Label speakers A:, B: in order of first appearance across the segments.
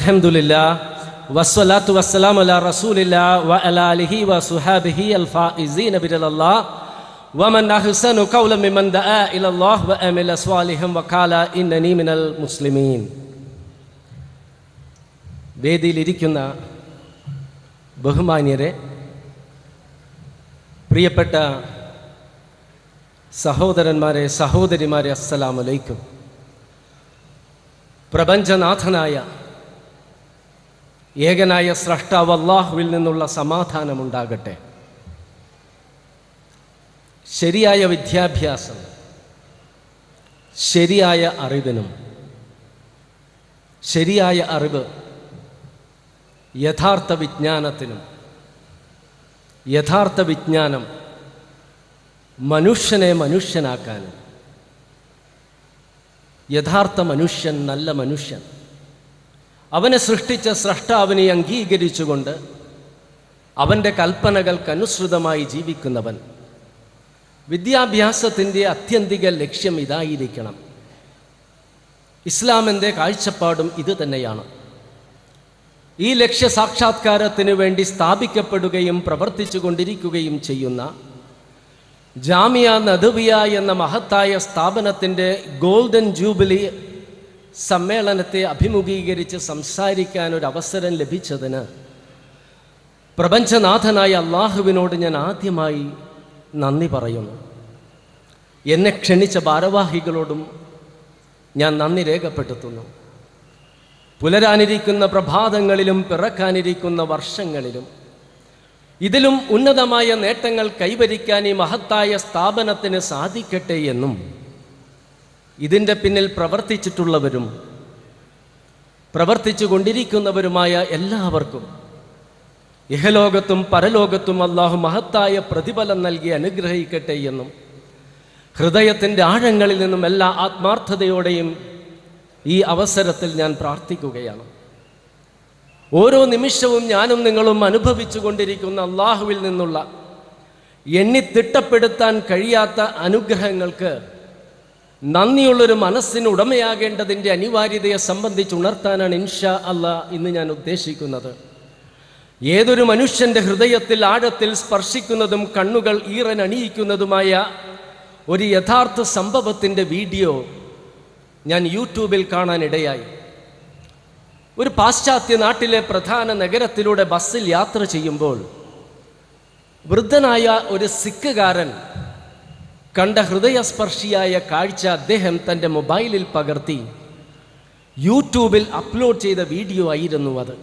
A: الحمد لله والصلاة والسلام على رسول الله وعلى آله وصحابه الفائزين برضا الله ومن أحسن قولا ممن دعا إلى الله وعمل صالحا وقال إنني من المسلمين വേദിയിലിരിക്കുന്ന ബഹുമാന്യരെ പ്രിയപ്പെട്ട സഹോദരന്മാരെ സഹോദരിമാരെ അസ്സലാമലൈക്കും പ്രപഞ്ചനാഥനായ ഏകനായ സ്രഷ്ടാവ് അള്ളാഹുവിൽ നിന്നുള്ള സമാധാനമുണ്ടാകട്ടെ ശരിയായ വിദ്യാഭ്യാസം ശരിയായ അറിവിനും ശരിയായ അറിവ് യഥാർത്ഥ വിജ്ഞാനത്തിനും യഥാർത്ഥ വിജ്ഞാനം മനുഷ്യനെ മനുഷ്യനാക്കാനും യഥാർത്ഥ മനുഷ്യൻ നല്ല മനുഷ്യൻ അവനെ സൃഷ്ടിച്ച സ്രഷ്ടാവിനെ അംഗീകരിച്ചുകൊണ്ട് അവൻ്റെ കൽപ്പനകൾക്കനുസൃതമായി ജീവിക്കുന്നവൻ വിദ്യാഭ്യാസത്തിൻ്റെ അത്യന്തിക ലക്ഷ്യം ഇതായിരിക്കണം ഇസ്ലാമിൻ്റെ കാഴ്ചപ്പാടും ഇത് തന്നെയാണ് ഈ ലക്ഷ്യ സാക്ഷാത്കാരത്തിന് വേണ്ടി സ്ഥാപിക്കപ്പെടുകയും പ്രവർത്തിച്ചു കൊണ്ടിരിക്കുകയും ചെയ്യുന്ന ജാമിയ നദവിയ എന്ന മഹത്തായ സ്ഥാപനത്തിൻ്റെ ഗോൾഡൻ ജൂബിലി സമ്മേളനത്തെ അഭിമുഖീകരിച്ച് സംസാരിക്കാൻ ഒരു അവസരം ലഭിച്ചതിന് പ്രപഞ്ചനാഥനായ അള്ളാഹുവിനോട് ഞാൻ ആദ്യമായി നന്ദി പറയുന്നു എന്നെ ക്ഷണിച്ച ഭാരവാഹികളോടും ഞാൻ നന്ദി രേഖപ്പെടുത്തുന്നു പുലരാനിരിക്കുന്ന പ്രഭാതങ്ങളിലും പിറക്കാനിരിക്കുന്ന വർഷങ്ങളിലും ഇതിലും ഉന്നതമായ നേട്ടങ്ങൾ കൈവരിക്കാൻ ഈ മഹത്തായ സ്ഥാപനത്തിന് സാധിക്കട്ടെ എന്നും ഇതിൻ്റെ പിന്നിൽ പ്രവർത്തിച്ചിട്ടുള്ളവരും പ്രവർത്തിച്ചു കൊണ്ടിരിക്കുന്നവരുമായ എല്ലാവർക്കും ഇഹലോകത്തും പരലോകത്തും അള്ളാഹു മഹത്തായ പ്രതിഫലം നൽകി അനുഗ്രഹിക്കട്ടെ എന്നും ഹൃദയത്തിൻ്റെ ആഴങ്ങളിൽ നിന്നും എല്ലാ ആത്മാർത്ഥതയോടെയും ഈ അവസരത്തിൽ ഞാൻ പ്രാർത്ഥിക്കുകയാണ് ഓരോ നിമിഷവും ഞാനും നിങ്ങളും അനുഭവിച്ചു കൊണ്ടിരിക്കുന്ന അള്ളാഹുവിൽ നിന്നുള്ള എണ്ണിത്തിട്ടപ്പെടുത്താൻ കഴിയാത്ത അനുഗ്രഹങ്ങൾക്ക് നന്ദിയുള്ളൊരു മനസ്സിന് ഉടമയാകേണ്ടതിൻ്റെ അനിവാര്യതയെ സംബന്ധിച്ച് ഉണർത്താനാണ് ഇൻഷാ അല്ല ഇന്ന് ഞാൻ ഉദ്ദേശിക്കുന്നത് ഏതൊരു മനുഷ്യൻ്റെ ഹൃദയത്തിൽ ആഴത്തിൽ സ്പർശിക്കുന്നതും കണ്ണുകൾ ഈറനണിയിക്കുന്നതുമായ ഒരു യഥാർത്ഥ സംഭവത്തിൻ്റെ വീഡിയോ ഞാൻ യൂട്യൂബിൽ കാണാനിടയായി ഒരു പാശ്ചാത്യ നാട്ടിലെ പ്രധാന നഗരത്തിലൂടെ ബസ്സിൽ യാത്ര ചെയ്യുമ്പോൾ വൃദ്ധനായ ഒരു സിഖുകാരൻ കണ്ട ഹൃദയസ്പർശിയായ കാഴ്ച അദ്ദേഹം തൻ്റെ മൊബൈലിൽ പകർത്തി യൂട്യൂബിൽ അപ്ലോഡ് ചെയ്ത വീഡിയോ ആയിരുന്നു അത്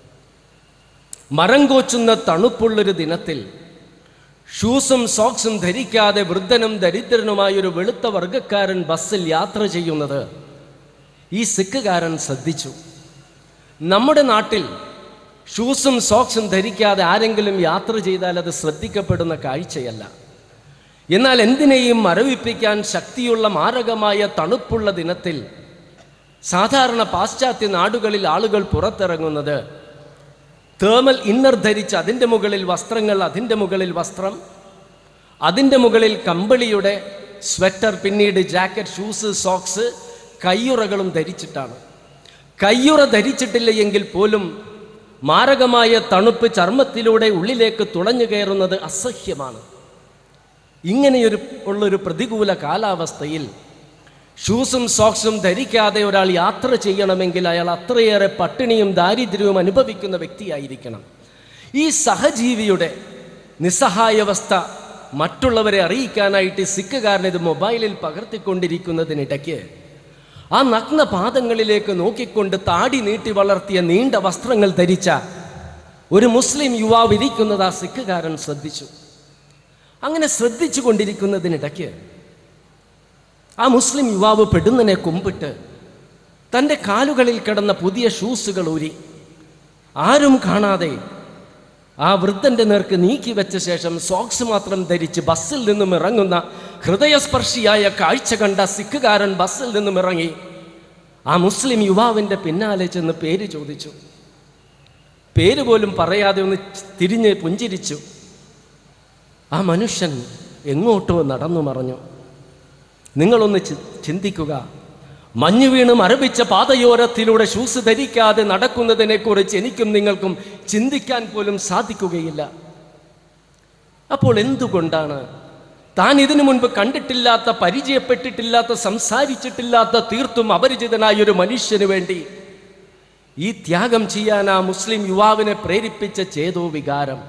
A: മരം കോച്ചുന്ന തണുപ്പുള്ളൊരു ദിനത്തിൽ ഷൂസും സോക്സും ധരിക്കാതെ വൃദ്ധനും ദരിദ്രനുമായൊരു വെളുത്ത വർഗക്കാരൻ ബസ്സിൽ യാത്ര ചെയ്യുന്നത് ഈ സിഖുകാരൻ ശ്രദ്ധിച്ചു നമ്മുടെ നാട്ടിൽ ഷൂസും സോക്സും ധരിക്കാതെ ആരെങ്കിലും യാത്ര ചെയ്താൽ അത് ശ്രദ്ധിക്കപ്പെടുന്ന കാഴ്ചയല്ല എന്നാൽ എന്തിനേയും മരവിപ്പിക്കാൻ ശക്തിയുള്ള മാരകമായ തണുപ്പുള്ള ദിനത്തിൽ സാധാരണ പാശ്ചാത്യ നാടുകളിൽ ആളുകൾ പുറത്തിറങ്ങുന്നത് തേമൽ ഇന്നർ ധരിച്ച് അതിൻ്റെ മുകളിൽ വസ്ത്രങ്ങൾ അതിൻ്റെ മുകളിൽ വസ്ത്രം അതിൻ്റെ മുകളിൽ കമ്പിളിയുടെ സ്വെറ്റർ പിന്നീട് ജാക്കറ്റ് ഷൂസ് സോക്സ് കയ്യുറകളും ധരിച്ചിട്ടാണ് കയ്യുറ ധരിച്ചിട്ടില്ല എങ്കിൽ പോലും മാരകമായ തണുപ്പ് ചർമ്മത്തിലൂടെ ഉള്ളിലേക്ക് തുളഞ്ഞു കയറുന്നത് അസഹ്യമാണ് ഇങ്ങനെയൊരു ഉള്ളൊരു പ്രതികൂല കാലാവസ്ഥയിൽ ഷൂസും സോക്സും ധരിക്കാതെ ഒരാൾ യാത്ര ചെയ്യണമെങ്കിൽ അയാൾ അത്രയേറെ പട്ടിണിയും ദാരിദ്ര്യവും അനുഭവിക്കുന്ന വ്യക്തിയായിരിക്കണം ഈ സഹജീവിയുടെ നിസ്സഹായാവസ്ഥ മറ്റുള്ളവരെ അറിയിക്കാനായിട്ട് സിഖുകാരൻ ഇത് മൊബൈലിൽ പകർത്തിക്കൊണ്ടിരിക്കുന്നതിനിടയ്ക്ക് ആ നഗ്ന പാദങ്ങളിലേക്ക് നോക്കിക്കൊണ്ട് താടി നീട്ടി വളർത്തിയ നീണ്ട വസ്ത്രങ്ങൾ ധരിച്ച ഒരു മുസ്ലിം യുവാവ് ഇരിക്കുന്നത് ആ സിഖുകാരൻ ശ്രദ്ധിച്ചു അങ്ങനെ ശ്രദ്ധിച്ചു കൊണ്ടിരിക്കുന്നതിനിടയ്ക്ക് ആ മുസ്ലിം യുവാവ് പെടുന്നനെ കുമ്പിട്ട് തൻ്റെ കാലുകളിൽ കിടന്ന പുതിയ ഷൂസുകൾ ഊരി ആരും കാണാതെ ആ വൃദ്ധന്റെ നേർക്ക് നീക്കി വെച്ച ശേഷം സോക്സ് മാത്രം ധരിച്ച് ബസ്സിൽ നിന്നും ഇറങ്ങുന്ന ഹൃദയസ്പർശിയായ കാഴ്ച കണ്ട സിഖുകാരൻ ബസ്സിൽ നിന്നും ഇറങ്ങി ആ മുസ്ലിം യുവാവിൻ്റെ പിന്നാലെ ചെന്ന് പേര് ചോദിച്ചു പേര് പോലും പറയാതെ ഒന്ന് തിരിഞ്ഞ് പുഞ്ചിരിച്ചു ആ മനുഷ്യൻ എങ്ങോട്ടോ നടന്നു മറഞ്ഞു നിങ്ങളൊന്ന് ചി- ചിന്തിക്കുക മഞ്ഞു വീണ് മരവിച്ച പാതയോരത്തിലൂടെ ഷൂസ് ധരിക്കാതെ നടക്കുന്നതിനെക്കുറിച്ച് എനിക്കും നിങ്ങൾക്കും ചിന്തിക്കാൻ പോലും സാധിക്കുകയില്ല അപ്പോൾ എന്തുകൊണ്ടാണ് താൻ ഇതിനു മുൻപ് കണ്ടിട്ടില്ലാത്ത പരിചയപ്പെട്ടിട്ടില്ലാത്ത സംസാരിച്ചിട്ടില്ലാത്ത തീർത്തും അപരിചിതനായ ഒരു മനുഷ്യന് വേണ്ടി ഈ ത്യാഗം ചെയ്യാൻ ആ മുസ്ലിം യുവാവിനെ പ്രേരിപ്പിച്ച ചേതോ വികാരം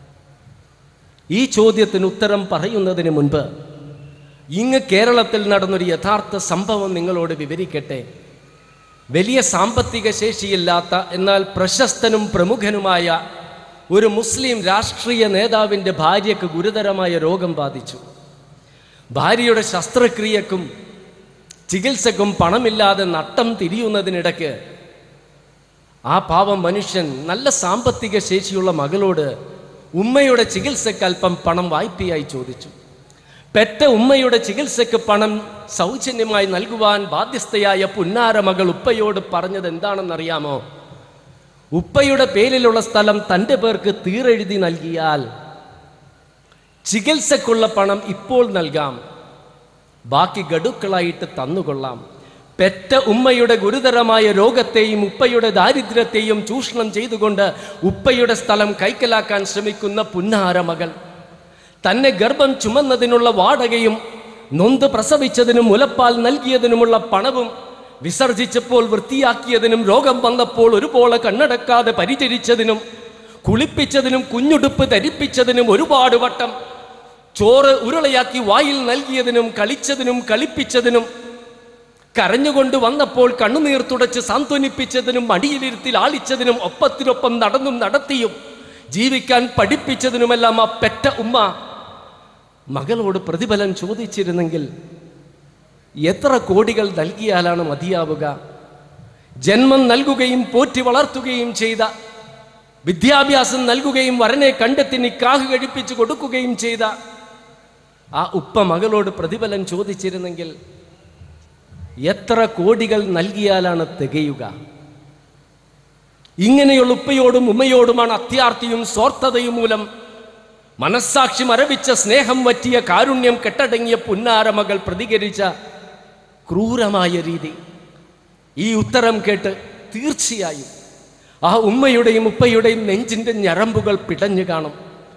A: ഈ ചോദ്യത്തിന് ഉത്തരം പറയുന്നതിന് മുൻപ് ഇങ്ങ് കേരളത്തിൽ നടന്നൊരു യഥാർത്ഥ സംഭവം നിങ്ങളോട് വിവരിക്കട്ടെ വലിയ സാമ്പത്തിക ശേഷിയില്ലാത്ത എന്നാൽ പ്രശസ്തനും പ്രമുഖനുമായ ഒരു മുസ്ലിം രാഷ്ട്രീയ നേതാവിൻ്റെ ഭാര്യയ്ക്ക് ഗുരുതരമായ രോഗം ബാധിച്ചു ഭാര്യയുടെ ശസ്ത്രക്രിയക്കും ചികിത്സക്കും പണമില്ലാതെ നട്ടം തിരിയുന്നതിനിടയ്ക്ക് ആ പാവം മനുഷ്യൻ നല്ല സാമ്പത്തിക ശേഷിയുള്ള മകളോട് ഉമ്മയുടെ ചികിത്സയ്ക്ക് അല്പം പണം വായ്പയായി ചോദിച്ചു പെറ്റ ഉമ്മയുടെ ചികിത്സയ്ക്ക് പണം സൗജന്യമായി നൽകുവാൻ ബാധ്യസ്ഥയായ പുന്നാര മകൾ ഉപ്പയോട് പറഞ്ഞത് എന്താണെന്നറിയാമോ ഉപ്പയുടെ പേരിലുള്ള സ്ഥലം തൻ്റെ പേർക്ക് തീരെഴുതി നൽകിയാൽ ചികിത്സക്കുള്ള പണം ഇപ്പോൾ നൽകാം ബാക്കി ഗഡുക്കളായിട്ട് തന്നുകൊള്ളാം പെറ്റ ഉമ്മയുടെ ഗുരുതരമായ രോഗത്തെയും ഉപ്പയുടെ ദാരിദ്ര്യത്തെയും ചൂഷണം ചെയ്തുകൊണ്ട് ഉപ്പയുടെ സ്ഥലം കൈക്കലാക്കാൻ ശ്രമിക്കുന്ന പുന്നാര മകൾ തന്നെ ഗർഭം ചുമന്നതിനുള്ള വാടകയും നൊന്ത് പ്രസവിച്ചതിനും മുലപ്പാൽ നൽകിയതിനുമുള്ള പണവും വിസർജിച്ചപ്പോൾ വൃത്തിയാക്കിയതിനും രോഗം വന്നപ്പോൾ ഒരുപോലെ കണ്ണടക്കാതെ പരിചരിച്ചതിനും കുളിപ്പിച്ചതിനും കുഞ്ഞുടുപ്പ് ധരിപ്പിച്ചതിനും ഒരുപാട് വട്ടം ചോറ് ഉരുളയാക്കി വായിൽ നൽകിയതിനും കളിച്ചതിനും കളിപ്പിച്ചതിനും കരഞ്ഞുകൊണ്ട് വന്നപ്പോൾ കണ്ണുനീർ തുടച്ച് സാന്ത്വനിപ്പിച്ചതിനും മടിയിലിരുത്തി ലാളിച്ചതിനും ഒപ്പത്തിനൊപ്പം നടന്നും നടത്തിയും ജീവിക്കാൻ പഠിപ്പിച്ചതിനുമെല്ലാം ആ പെറ്റ ഉമ്മ മകളോട് പ്രതിഫലം ചോദിച്ചിരുന്നെങ്കിൽ എത്ര കോടികൾ നൽകിയാലാണ് മതിയാവുക ജന്മം നൽകുകയും പോറ്റി വളർത്തുകയും ചെയ്ത വിദ്യാഭ്യാസം നൽകുകയും വരനെ കണ്ടെത്തി നിക്കാഹ് കഴിപ്പിച്ചു കൊടുക്കുകയും ചെയ്ത ആ ഉപ്പ മകളോട് പ്രതിഫലം ചോദിച്ചിരുന്നെങ്കിൽ എത്ര കോടികൾ നൽകിയാലാണ് തികയുക ഇങ്ങനെയുള്ള ഉപ്പയോടും ഉമ്മയോടുമാണ് അത്യാർത്തിയും സ്വാർത്ഥതയും മൂലം മനസ്സാക്ഷി മരവിച്ച സ്നേഹം വറ്റിയ കാരുണ്യം കെട്ടടങ്ങിയ പുന്നാരമകൾ പ്രതികരിച്ച ക്രൂരമായ രീതി ഈ ഉത്തരം കേട്ട് തീർച്ചയായും ആ ഉമ്മയുടെയും ഉപ്പയുടെയും നെഞ്ചിന്റെ ഞരമ്പുകൾ പിടഞ്ഞു കാണും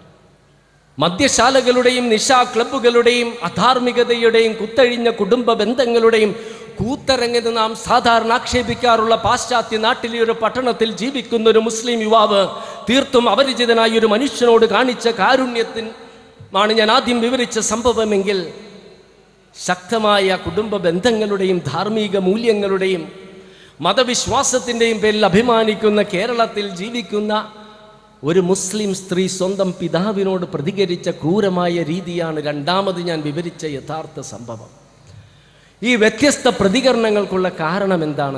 A: മദ്യശാലകളുടെയും നിശാ ക്ലബ്ബുകളുടെയും അധാർമികതയുടെയും കുത്തഴിഞ്ഞ കുടുംബ ബന്ധങ്ങളുടെയും കൂത്തരങ്ങെന്ന് നാം സാധാരണ ആക്ഷേപിക്കാറുള്ള പാശ്ചാത്യ നാട്ടിലെ ഒരു പട്ടണത്തിൽ ജീവിക്കുന്ന ഒരു മുസ്ലിം യുവാവ് തീർത്തും അപരിചിതനായ ഒരു മനുഷ്യനോട് കാണിച്ച കാരുണ്യത്തിന് ആണ് ഞാൻ ആദ്യം വിവരിച്ച സംഭവമെങ്കിൽ ശക്തമായ കുടുംബ ബന്ധങ്ങളുടെയും ധാർമ്മിക മൂല്യങ്ങളുടെയും മതവിശ്വാസത്തിൻ്റെയും പേരിൽ അഭിമാനിക്കുന്ന കേരളത്തിൽ ജീവിക്കുന്ന ഒരു മുസ്ലിം സ്ത്രീ സ്വന്തം പിതാവിനോട് പ്രതികരിച്ച ക്രൂരമായ രീതിയാണ് രണ്ടാമത് ഞാൻ വിവരിച്ച യഥാർത്ഥ സംഭവം ഈ വ്യത്യസ്ത പ്രതികരണങ്ങൾക്കുള്ള കാരണം എന്താണ്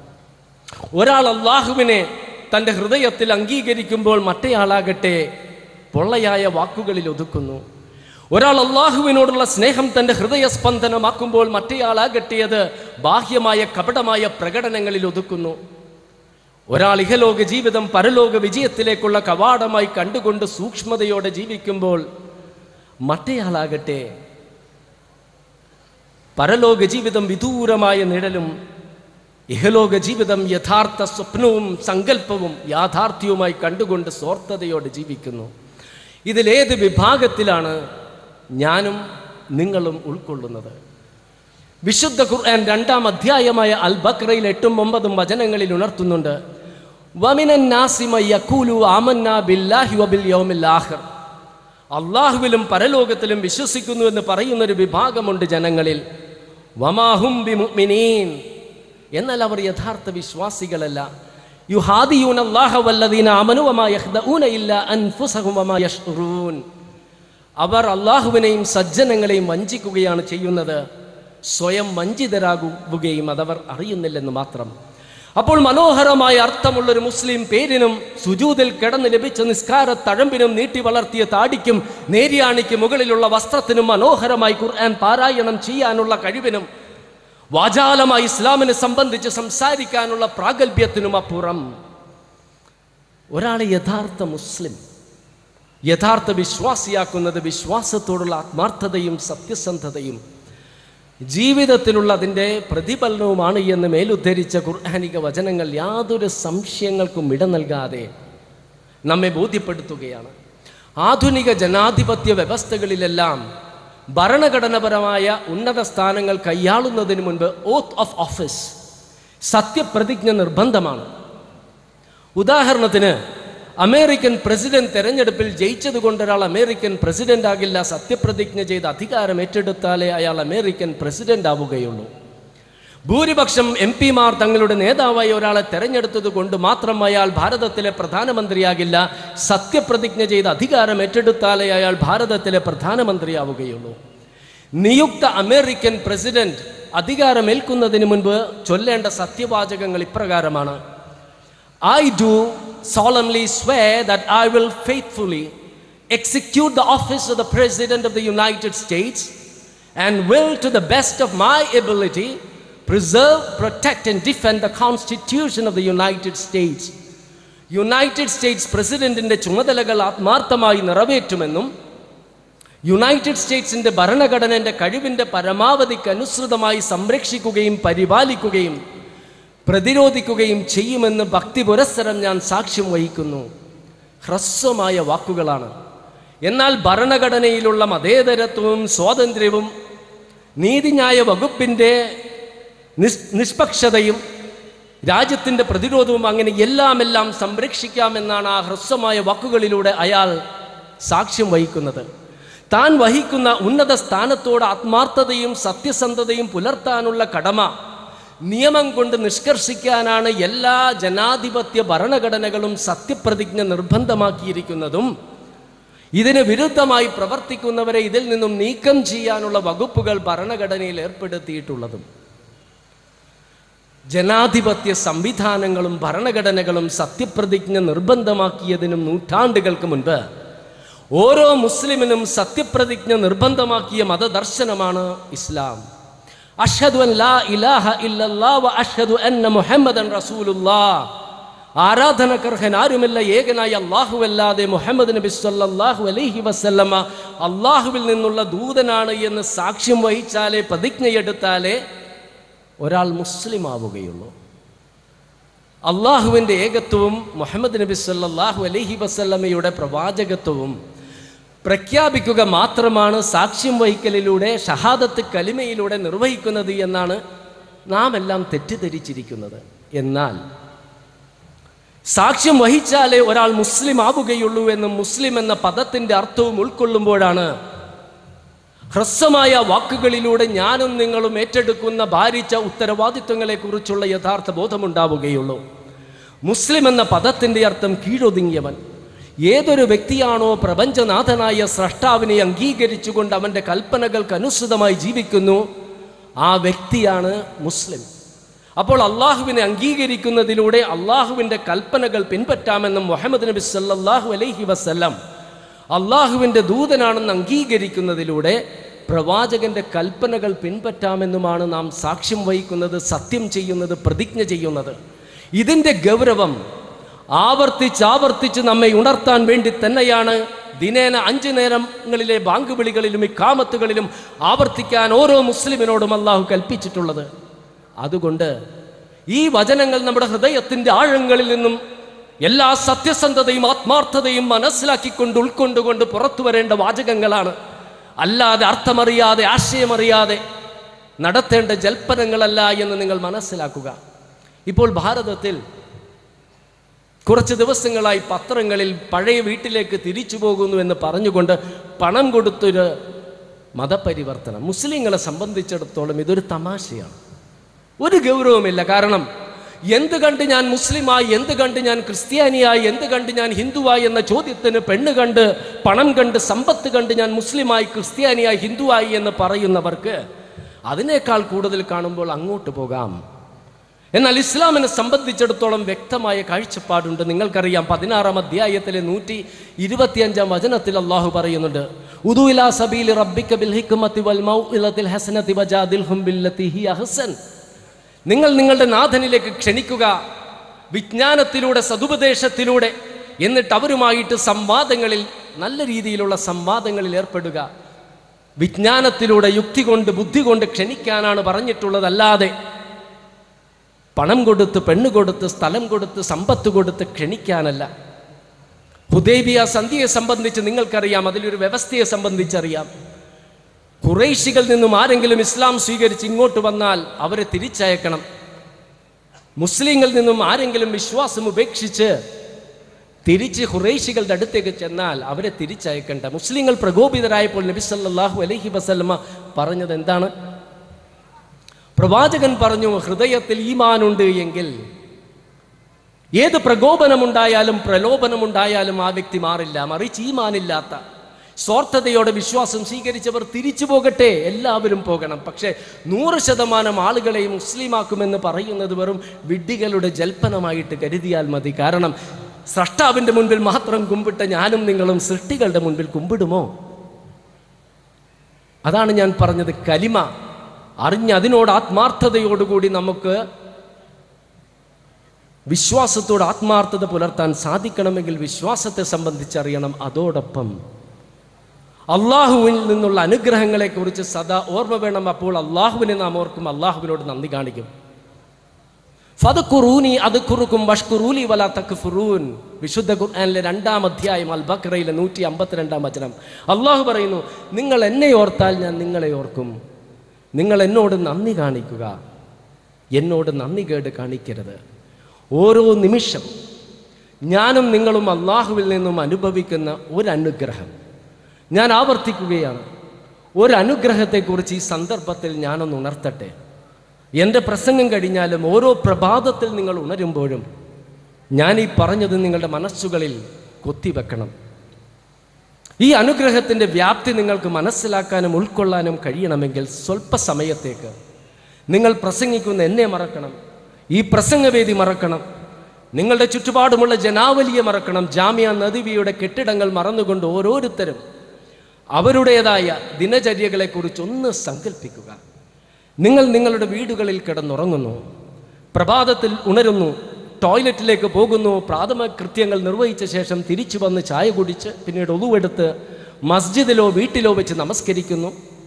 A: ഒരാൾ അള്ളാഹുവിനെ തൻ്റെ ഹൃദയത്തിൽ അംഗീകരിക്കുമ്പോൾ മറ്റേയാളാകട്ടെ പൊള്ളയായ വാക്കുകളിൽ ഒതുക്കുന്നു ഒരാൾ അള്ളാഹുവിനോടുള്ള സ്നേഹം തൻ്റെ ഹൃദയസ്പന്ദനമാക്കുമ്പോൾ മറ്റേയാളാകട്ടെ അത് ബാഹ്യമായ കപടമായ പ്രകടനങ്ങളിൽ ഒതുക്കുന്നു ഒരാൾ ഇഹലോക ജീവിതം പരലോക വിജയത്തിലേക്കുള്ള കവാടമായി കണ്ടുകൊണ്ട് സൂക്ഷ്മതയോടെ ജീവിക്കുമ്പോൾ മറ്റേയാളാകട്ടെ പരലോക ജീവിതം വിദൂരമായ നിഴലും ഇഹലോക ജീവിതം യഥാർത്ഥ സ്വപ്നവും സങ്കല്പവും യാഥാർത്ഥ്യവുമായി കണ്ടുകൊണ്ട് സ്വാർത്ഥതയോടെ ജീവിക്കുന്നു ഇതിലേത് വിഭാഗത്തിലാണ് ഞാനും നിങ്ങളും ഉൾക്കൊള്ളുന്നത് വിശുദ്ധ ഖുർആൻ രണ്ടാം അധ്യായമായ അൽ ബക്രയിൽ എട്ടും ഒമ്പതും വചനങ്ങളിൽ ഉണർത്തുന്നുണ്ട് വമിനൻ നാസിമ യഖൂലു ആമന്ന ബില്ലാഹി വബിൽ യൗമിൽ ആഖിർ അള്ളാഹുവിലും പരലോകത്തിലും വിശ്വസിക്കുന്നു എന്ന് പറയുന്ന ഒരു വിഭാഗമുണ്ട് ജനങ്ങളിൽ വമാഹും ബിമുഅ്മിനീൻ എന്നാൽ അവർ യഥാർത്ഥ വിശ്വാസികളല്ല യുഹാദിയൂന അല്ലാഹ വല്ലദീന ആമനു വമാ യഖ്ദഊന ഇല്ലാ അൻഫുസഹും വമാ യഷ്ഉറൂൻ അവർ അള്ളാഹുവിനെയും സജ്ജനങ്ങളെയും വഞ്ചിക്കുകയാണ് ചെയ്യുന്നത് സ്വയം വഞ്ചിതരാകുകയും അതവർ അറിയുന്നില്ലെന്ന് മാത്രം അപ്പോൾ മനോഹരമായ അർത്ഥമുള്ള ഒരു മുസ്ലിം പേരിനും സുജൂതിൽ കിടന്ന് ലഭിച്ച നിസ്കാര തഴമ്പിനും നീട്ടി വളർത്തിയ താടിക്കും നേരിയാണിക്ക് മുകളിലുള്ള വസ്ത്രത്തിനും മനോഹരമായി ഖുർആൻ പാരായണം ചെയ്യാനുള്ള കഴിവിനും വാചാലമായി ഇസ്ലാമിനെ സംബന്ധിച്ച് സംസാരിക്കാനുള്ള പ്രാഗൽഭ്യത്തിനും അപ്പുറം ഒരാളെ യഥാർത്ഥ മുസ്ലിം യഥാർത്ഥ വിശ്വാസിയാക്കുന്നത് വിശ്വാസത്തോടുള്ള ആത്മാർത്ഥതയും സത്യസന്ധതയും ജീവിതത്തിലുള്ള അതിൻ്റെ പ്രതിഫലനവുമാണ് എന്ന് മേലുദ്ധരിച്ച ഖുർആാനിക വചനങ്ങൾ യാതൊരു സംശയങ്ങൾക്കും ഇട നൽകാതെ നമ്മെ ബോധ്യപ്പെടുത്തുകയാണ് ആധുനിക ജനാധിപത്യ വ്യവസ്ഥകളിലെല്ലാം ഭരണഘടനാപരമായ ഉന്നത സ്ഥാനങ്ങൾ കൈയാളുന്നതിന് മുൻപ് ഓത്ത് ഓഫ് ഓഫീസ് സത്യപ്രതിജ്ഞ നിർബന്ധമാണ് ഉദാഹരണത്തിന് അമേരിക്കൻ പ്രസിഡന്റ് തെരഞ്ഞെടുപ്പിൽ ജയിച്ചതുകൊണ്ട് ഒരാൾ അമേരിക്കൻ പ്രസിഡന്റ് ആകില്ല സത്യപ്രതിജ്ഞ ചെയ്ത് അധികാരം ഏറ്റെടുത്താലേ അയാൾ അമേരിക്കൻ പ്രസിഡന്റ് ആവുകയുള്ളൂ ഭൂരിപക്ഷം എം പിമാർ തങ്ങളുടെ നേതാവായി ഒരാളെ തെരഞ്ഞെടുത്തത് കൊണ്ട് മാത്രം അയാൾ ഭാരതത്തിലെ പ്രധാനമന്ത്രിയാകില്ല സത്യപ്രതിജ്ഞ ചെയ്ത് അധികാരം ഏറ്റെടുത്താലേ അയാൾ ഭാരതത്തിലെ പ്രധാനമന്ത്രിയാവുകയുള്ളൂ നിയുക്ത അമേരിക്കൻ പ്രസിഡന്റ് അധികാരമേൽക്കുന്നതിന് മുൻപ് ചൊല്ലേണ്ട സത്യവാചകങ്ങൾ ഇപ്രകാരമാണ് I do solemnly swear that I will faithfully execute the office of the President of the United States and will, to the best of my ability, preserve, protect, and defend the Constitution of the United States. United States പ്രസിഡന്റിന്റെ ചുമതലകൾ ആത്മാർത്ഥമായി നിറവേറ്റുമെന്നും United സ്റ്റേറ്റ്സിന്റെ ഭരണഘടനയുടെ കഴിവിന്റെ പരമാവധിക്ക് അനുസൃതമായി സംരക്ഷിക്കുകയും പരിപാലിക്കുകയും പ്രതിരോധിക്കുകയും ചെയ്യുമെന്ന് ഭക്തി പുരസ്സരം ഞാൻ സാക്ഷ്യം വഹിക്കുന്നു ഹ്രസ്വമായ വാക്കുകളാണ് എന്നാൽ ഭരണഘടനയിലുള്ള മതേതരത്വവും സ്വാതന്ത്ര്യവും നീതിന്യായ വകുപ്പിൻ്റെ നിസ് നിഷ്പക്ഷതയും രാജ്യത്തിൻ്റെ പ്രതിരോധവും അങ്ങനെ എല്ലാം എല്ലാം സംരക്ഷിക്കാമെന്നാണ് ആ ഹ്രസ്വമായ വാക്കുകളിലൂടെ അയാൾ സാക്ഷ്യം വഹിക്കുന്നത് താൻ വഹിക്കുന്ന ഉന്നത സ്ഥാനത്തോട് ആത്മാർത്ഥതയും സത്യസന്ധതയും പുലർത്താനുള്ള കടമ നിയമം കൊണ്ട് നിഷ്കർഷിക്കാനാണ് എല്ലാ ജനാധിപത്യ ഭരണഘടനകളും സത്യപ്രതിജ്ഞ നിർബന്ധമാക്കിയിരിക്കുന്നതും ഇതിന് വിരുദ്ധമായി പ്രവർത്തിക്കുന്നവരെ ഇതിൽ നിന്നും നീക്കം ചെയ്യാനുള്ള വകുപ്പുകൾ ഭരണഘടനയിൽ ഏർപ്പെടുത്തിയിട്ടുള്ളതും ജനാധിപത്യ സംവിധാനങ്ങളും ഭരണഘടനകളും സത്യപ്രതിജ്ഞ നിർബന്ധമാക്കിയതിനും നൂറ്റാണ്ടുകൾക്ക് മുൻപ് ഓരോ മുസ്ലിമിനും സത്യപ്രതിജ്ഞ നിർബന്ധമാക്കിയ മതദർശനമാണ് ഇസ്ലാം അഷ്ഹദു അൻ ലാ ഇലാഹ ഇല്ലല്ലാ വ അഷ്ഹദു അന്ന മുഹമ്മദൻ റസൂലുള്ളാ ആരാധനക്കർഹൻ ആരുമില്ല ഏകനായ അല്ലാഹുവല്ലാതെ മുഹമ്മദ് നബി സല്ലല്ലാഹു അലൈഹി വസല്ലമ അള്ളാഹുവിൽ നിന്നുള്ള ദൂതനാണ് എന്ന് സാക്ഷ്യം വഹിച്ചാലേ പ്രതിജ്ഞയെടുത്താലേ ഒരാൾ മുസ്ലിം ആവുകയുള്ളൂ അള്ളാഹുവിൻ്റെ ഏകത്വവും മുഹമ്മദ് നബി സല്ലല്ലാഹു അലൈഹി വസല്ലമയുടെ പ്രവാചകത്വവും പ്രഖ്യാപിക്കുക മാത്രമാണ് സാക്ഷ്യം വഹിക്കലിലൂടെ ഷഹാദത്ത് കലിമയിലൂടെ നിർവഹിക്കുന്നത് എന്നാണ് നാം എല്ലാം തെറ്റിദ്ധരിച്ചിരിക്കുന്നത് എന്നാൽ സാക്ഷ്യം വഹിച്ചാലേ ഒരാൾ മുസ്ലിം ആവുകയുള്ളൂ എന്നും മുസ്ലിം എന്ന പദത്തിന്റെ അർത്ഥവും ഉൾക്കൊള്ളുമ്പോഴാണ് ഹ്രസ്വമായ വാക്കുകളിലൂടെ ഞാനും നിങ്ങളും ഏറ്റെടുക്കുന്ന ഭാരിച്ച ഉത്തരവാദിത്വങ്ങളെക്കുറിച്ചുള്ള യഥാർത്ഥ ബോധമുണ്ടാവുകയുള്ളൂ മുസ്ലിം എന്ന പദത്തിന്റെ അർത്ഥം കീഴൊതുങ്ങിയവൻ ഏതൊരു വ്യക്തിയാണോ പ്രപഞ്ചനാഥനായ സ്രഷ്ടാവിനെ അംഗീകരിച്ചുകൊണ്ട് അവൻ്റെ കൽപ്പനകൾക്ക് അനുസൃതമായി ജീവിക്കുന്നു ആ വ്യക്തിയാണ് മുസ്ലിം അപ്പോൾ അള്ളാഹുവിനെ അംഗീകരിക്കുന്നതിലൂടെ അള്ളാഹുവിൻ്റെ കൽപ്പനകൾ പിൻപറ്റാമെന്നും മുഹമ്മദ് നബി സല്ലല്ലാഹു അലൈഹി വസല്ലം അള്ളാഹുവിൻ്റെ ദൂതനാണെന്ന് അംഗീകരിക്കുന്നതിലൂടെ പ്രവാചകന്റെ കൽപ്പനകൾ പിൻപറ്റാമെന്നുമാണ് നാം സാക്ഷ്യം വഹിക്കുന്നത് സത്യം ചെയ്യുന്നത് പ്രതിജ്ഞ ചെയ്യുന്നത് ഇതിൻ്റെ ഗൗരവം ആവർത്തിച്ചാവർത്തിച്ച് നമ്മെ ഉണർത്താൻ വേണ്ടി തന്നെയാണ് ദിനേന അഞ്ചു നേരങ്ങളിലെ ബാങ്ക് വിളികളിലും ഇക്കാമത്തുകളിലും ആവർത്തിക്കാൻ ഓരോ മുസ്ലിമിനോടും അള്ളാഹു കൽപ്പിച്ചിട്ടുള്ളത് അതുകൊണ്ട് ഈ വചനങ്ങൾ നമ്മുടെ ഹൃദയത്തിൻ്റെ ആഴങ്ങളിൽ നിന്നും എല്ലാ സത്യസന്ധതയും ആത്മാർത്ഥതയും മനസ്സിലാക്കിക്കൊണ്ട് ഉൾക്കൊണ്ടുകൊണ്ട് പുറത്തു വരേണ്ട വാചകങ്ങളാണ് അല്ലാതെ അർത്ഥമറിയാതെ ആശയമറിയാതെ നടത്തേണ്ട ജൽപ്പനങ്ങളല്ല എന്ന് നിങ്ങൾ മനസ്സിലാക്കുക ഇപ്പോൾ ഭാരതത്തിൽ കുറച്ച് ദിവസങ്ങളായി പത്രങ്ങളിൽ പഴയ വീട്ടിലേക്ക് തിരിച്ചു പോകുന്നു എന്ന് പറഞ്ഞുകൊണ്ട് പണം കൊടുത്തൊരു മതപരിവർത്തനം മുസ്ലിങ്ങളെ സംബന്ധിച്ചിടത്തോളം ഇതൊരു തമാശയാണ് ഒരു ഗൗരവമില്ല കാരണം എന്ത് കണ്ട് ഞാൻ മുസ്ലിമായി എന്ത് കണ്ട് ഞാൻ ക്രിസ്ത്യാനിയായി എന്ത് കണ്ട് ഞാൻ ഹിന്ദുവായി എന്ന ചോദ്യത്തിന് പെണ്ണ് കണ്ട് പണം കണ്ട് സമ്പത്ത് കണ്ട് ഞാൻ മുസ്ലിമായി ക്രിസ്ത്യാനിയായി ഹിന്ദുവായി എന്ന് പറയുന്നവർക്ക് അതിനേക്കാൾ കൂടുതൽ കാണുമ്പോൾ അങ്ങോട്ട് പോകാം എന്നാൽ ഇസ്ലാമിനെ സംബന്ധിച്ചിടത്തോളം വ്യക്തമായ കാഴ്ചപ്പാടുണ്ട് നിങ്ങൾക്കറിയാം പതിനാറാം അധ്യായത്തിലെ നൂറ്റി ഇരുപത്തിയഞ്ചാം വചനത്തിൽ അള്ളാഹു പറയുന്നുണ്ട് ഉദു ഇലാ സബീലി റബ്ബിക ബിൽ ഹിക്മത്തി വൽ മൗഇലത്തിൽ ഹസനതി വജാദിൽഹും ബില്ലത്തി ഹി അഹ്സൻ നിങ്ങൾ നിങ്ങളുടെ നാഥനിലേക്ക് ക്ഷണിക്കുക വിജ്ഞാനത്തിലൂടെ സതുപദേശത്തിലൂടെ എന്നിട്ട് അവരുമായിട്ട് സംവാദങ്ങളിൽ നല്ല രീതിയിലുള്ള സംവാദങ്ങളിൽ ഏർപ്പെടുക വിജ്ഞാനത്തിലൂടെ യുക്തി കൊണ്ട് ബുദ്ധി കൊണ്ട് ക്ഷണിക്കാനാണ് പറഞ്ഞിട്ടുള്ളതല്ലാതെ പണം കൊടുത്ത് പെണ്ണ് കൊടുത്ത് സ്ഥലം കൊടുത്ത് സമ്പത്ത് കൊടുത്ത് ക്ഷണിക്കാനല്ല ഹുദൈബിയ സന്ധിയെ സംബന്ധിച്ച് നിങ്ങൾക്കറിയാം അതിലൊരു വ്യവസ്ഥയെ സംബന്ധിച്ചറിയാം കുറേശികളിൽ നിന്നും ആരെങ്കിലും ഇസ്ലാം സ്വീകരിച്ച് ഇങ്ങോട്ട് വന്നാൽ അവരെ തിരിച്ചയക്കണം മുസ്ലിങ്ങളിൽ നിന്നും ആരെങ്കിലും വിശ്വാസം ഉപേക്ഷിച്ച് തിരിച്ച് ഹുറൈശികളുടെ അടുത്തേക്ക് ചെന്നാൽ അവരെ തിരിച്ചയക്കണ്ട മുസ്ലിങ്ങൾ പ്രകോപിതരായപ്പോൾ നബി സല്ലല്ലാഹു അലൈഹി വസല്ലമ പറഞ്ഞത് എന്താണ് പ്രവാചകൻ പറഞ്ഞു ഹൃദയത്തിൽ ഈമാനുണ്ട് എങ്കിൽ ഏത് പ്രകോപനമുണ്ടായാലും പ്രലോഭനമുണ്ടായാലും ആ വ്യക്തി മാറില്ല മറിച്ച് ഈമാനില്ലാത്ത സ്വാർത്ഥതയോടെ വിശ്വാസം സ്വീകരിച്ചവർ തിരിച്ചു പോകട്ടെ എല്ലാവരും പോകണം പക്ഷേ നൂറ് ശതമാനം ആളുകളെയും മുസ്ലിമാക്കുമെന്ന് പറയുന്നത് വെറും വിഡ്ഢികളുടെ ജൽപ്പനമായിട്ട് കരുതിയാൽ മതി കാരണം സ്രഷ്ടാവിൻ്റെ മുൻപിൽ മാത്രം കുമ്പിട്ട ഞാനും നിങ്ങളും സൃഷ്ടികളുടെ മുൻപിൽ കുമ്പിടുമോ അതാണ് ഞാൻ പറഞ്ഞത് കലിമ അറിഞ്ഞ് അതിനോട് ആത്മാർത്ഥതയോടുകൂടി നമുക്ക് വിശ്വാസത്തോട് ആത്മാർത്ഥത പുലർത്താൻ സാധിക്കണമെങ്കിൽ വിശ്വാസത്തെ സംബന്ധിച്ചറിയണം അതോടൊപ്പം അള്ളാഹുവിൽ നിന്നുള്ള അനുഗ്രഹങ്ങളെക്കുറിച്ച് സദാ ഓർമ്മ വേണം അപ്പോൾ അള്ളാഹുവിനെ നാം ഓർക്കും അള്ളാഹുവിനോട് നന്ദി കാണിക്കും ഫതക്കുറൂനി അത് കുറുക്കും വഷ്കുറൂലി വല തക്ഫുറൂൻ വിശുദ്ധ ഖുർആനിലെ രണ്ടാം അധ്യായം അൽ ബക്രയിലെ നൂറ്റി അമ്പത്തിരണ്ടാം വചനം അള്ളാഹു പറയുന്നു നിങ്ങൾ എന്നെ ഓർത്താൽ ഞാൻ നിങ്ങളെ ഓർക്കും നിങ്ങൾ എന്നോട് നന്ദി കാണിക്കുക എന്നോട് നന്ദി കേട് കാണിക്കരുത് ഓരോ നിമിഷം ഞാനും നിങ്ങളും അള്ളാഹുവിൽ നിന്നും അനുഭവിക്കുന്ന ഒരു അനുഗ്രഹം ഞാൻ ആവർത്തിക്കുകയാണ് ഒരു അനുഗ്രഹത്തെക്കുറിച്ച് ഈ സന്ദർഭത്തിൽ ഞാനൊന്ന് ഉണർത്തട്ടെ എൻ്റെ പ്രസംഗം കഴിഞ്ഞാലും ഓരോ പ്രഭാതത്തിൽ നിങ്ങൾ ഉണരുമ്പോഴും ഞാൻ ഈ പറഞ്ഞത് നിങ്ങളുടെ മനസ്സുകളിൽ കൊത്തിവെക്കണം ഈ അനുഗ്രഹത്തിൻ്റെ വ്യാപ്തി നിങ്ങൾക്ക് മനസ്സിലാക്കാനും ഉൾക്കൊള്ളാനും കഴിയണമെങ്കിൽ സ്വല്പ സമയത്തേക്ക് നിങ്ങൾ പ്രസംഗിക്കുന്ന എന്നെ മറക്കണം ഈ പ്രസംഗവേദി മറക്കണം നിങ്ങളുടെ ചുറ്റുപാടുമുള്ള ജനാവലിയെ മറക്കണം ജാമ്യ നദിവിയുടെ കെട്ടിടങ്ങൾ മറന്നുകൊണ്ട് ഓരോരുത്തരും അവരുടേതായ ദിനചര്യകളെക്കുറിച്ച് ഒന്ന് സങ്കല്പിക്കുക നിങ്ങൾ നിങ്ങളുടെ വീടുകളിൽ കിടന്നുറങ്ങുന്നു പ്രഭാതത്തിൽ ഉണരുന്നു ടോയ്ലറ്റിലേക്ക് പോകുന്നു പ്രാഥമിക കൃത്യങ്ങൾ നിർവഹിച്ച ശേഷം തിരിച്ചു വന്ന് ചായ കുടിച്ച് പിന്നീട് ഒതുവെടുത്ത് മസ്ജിദിലോ വീട്ടിലോ വെച്ച് നമസ്കരിക്കുന്നു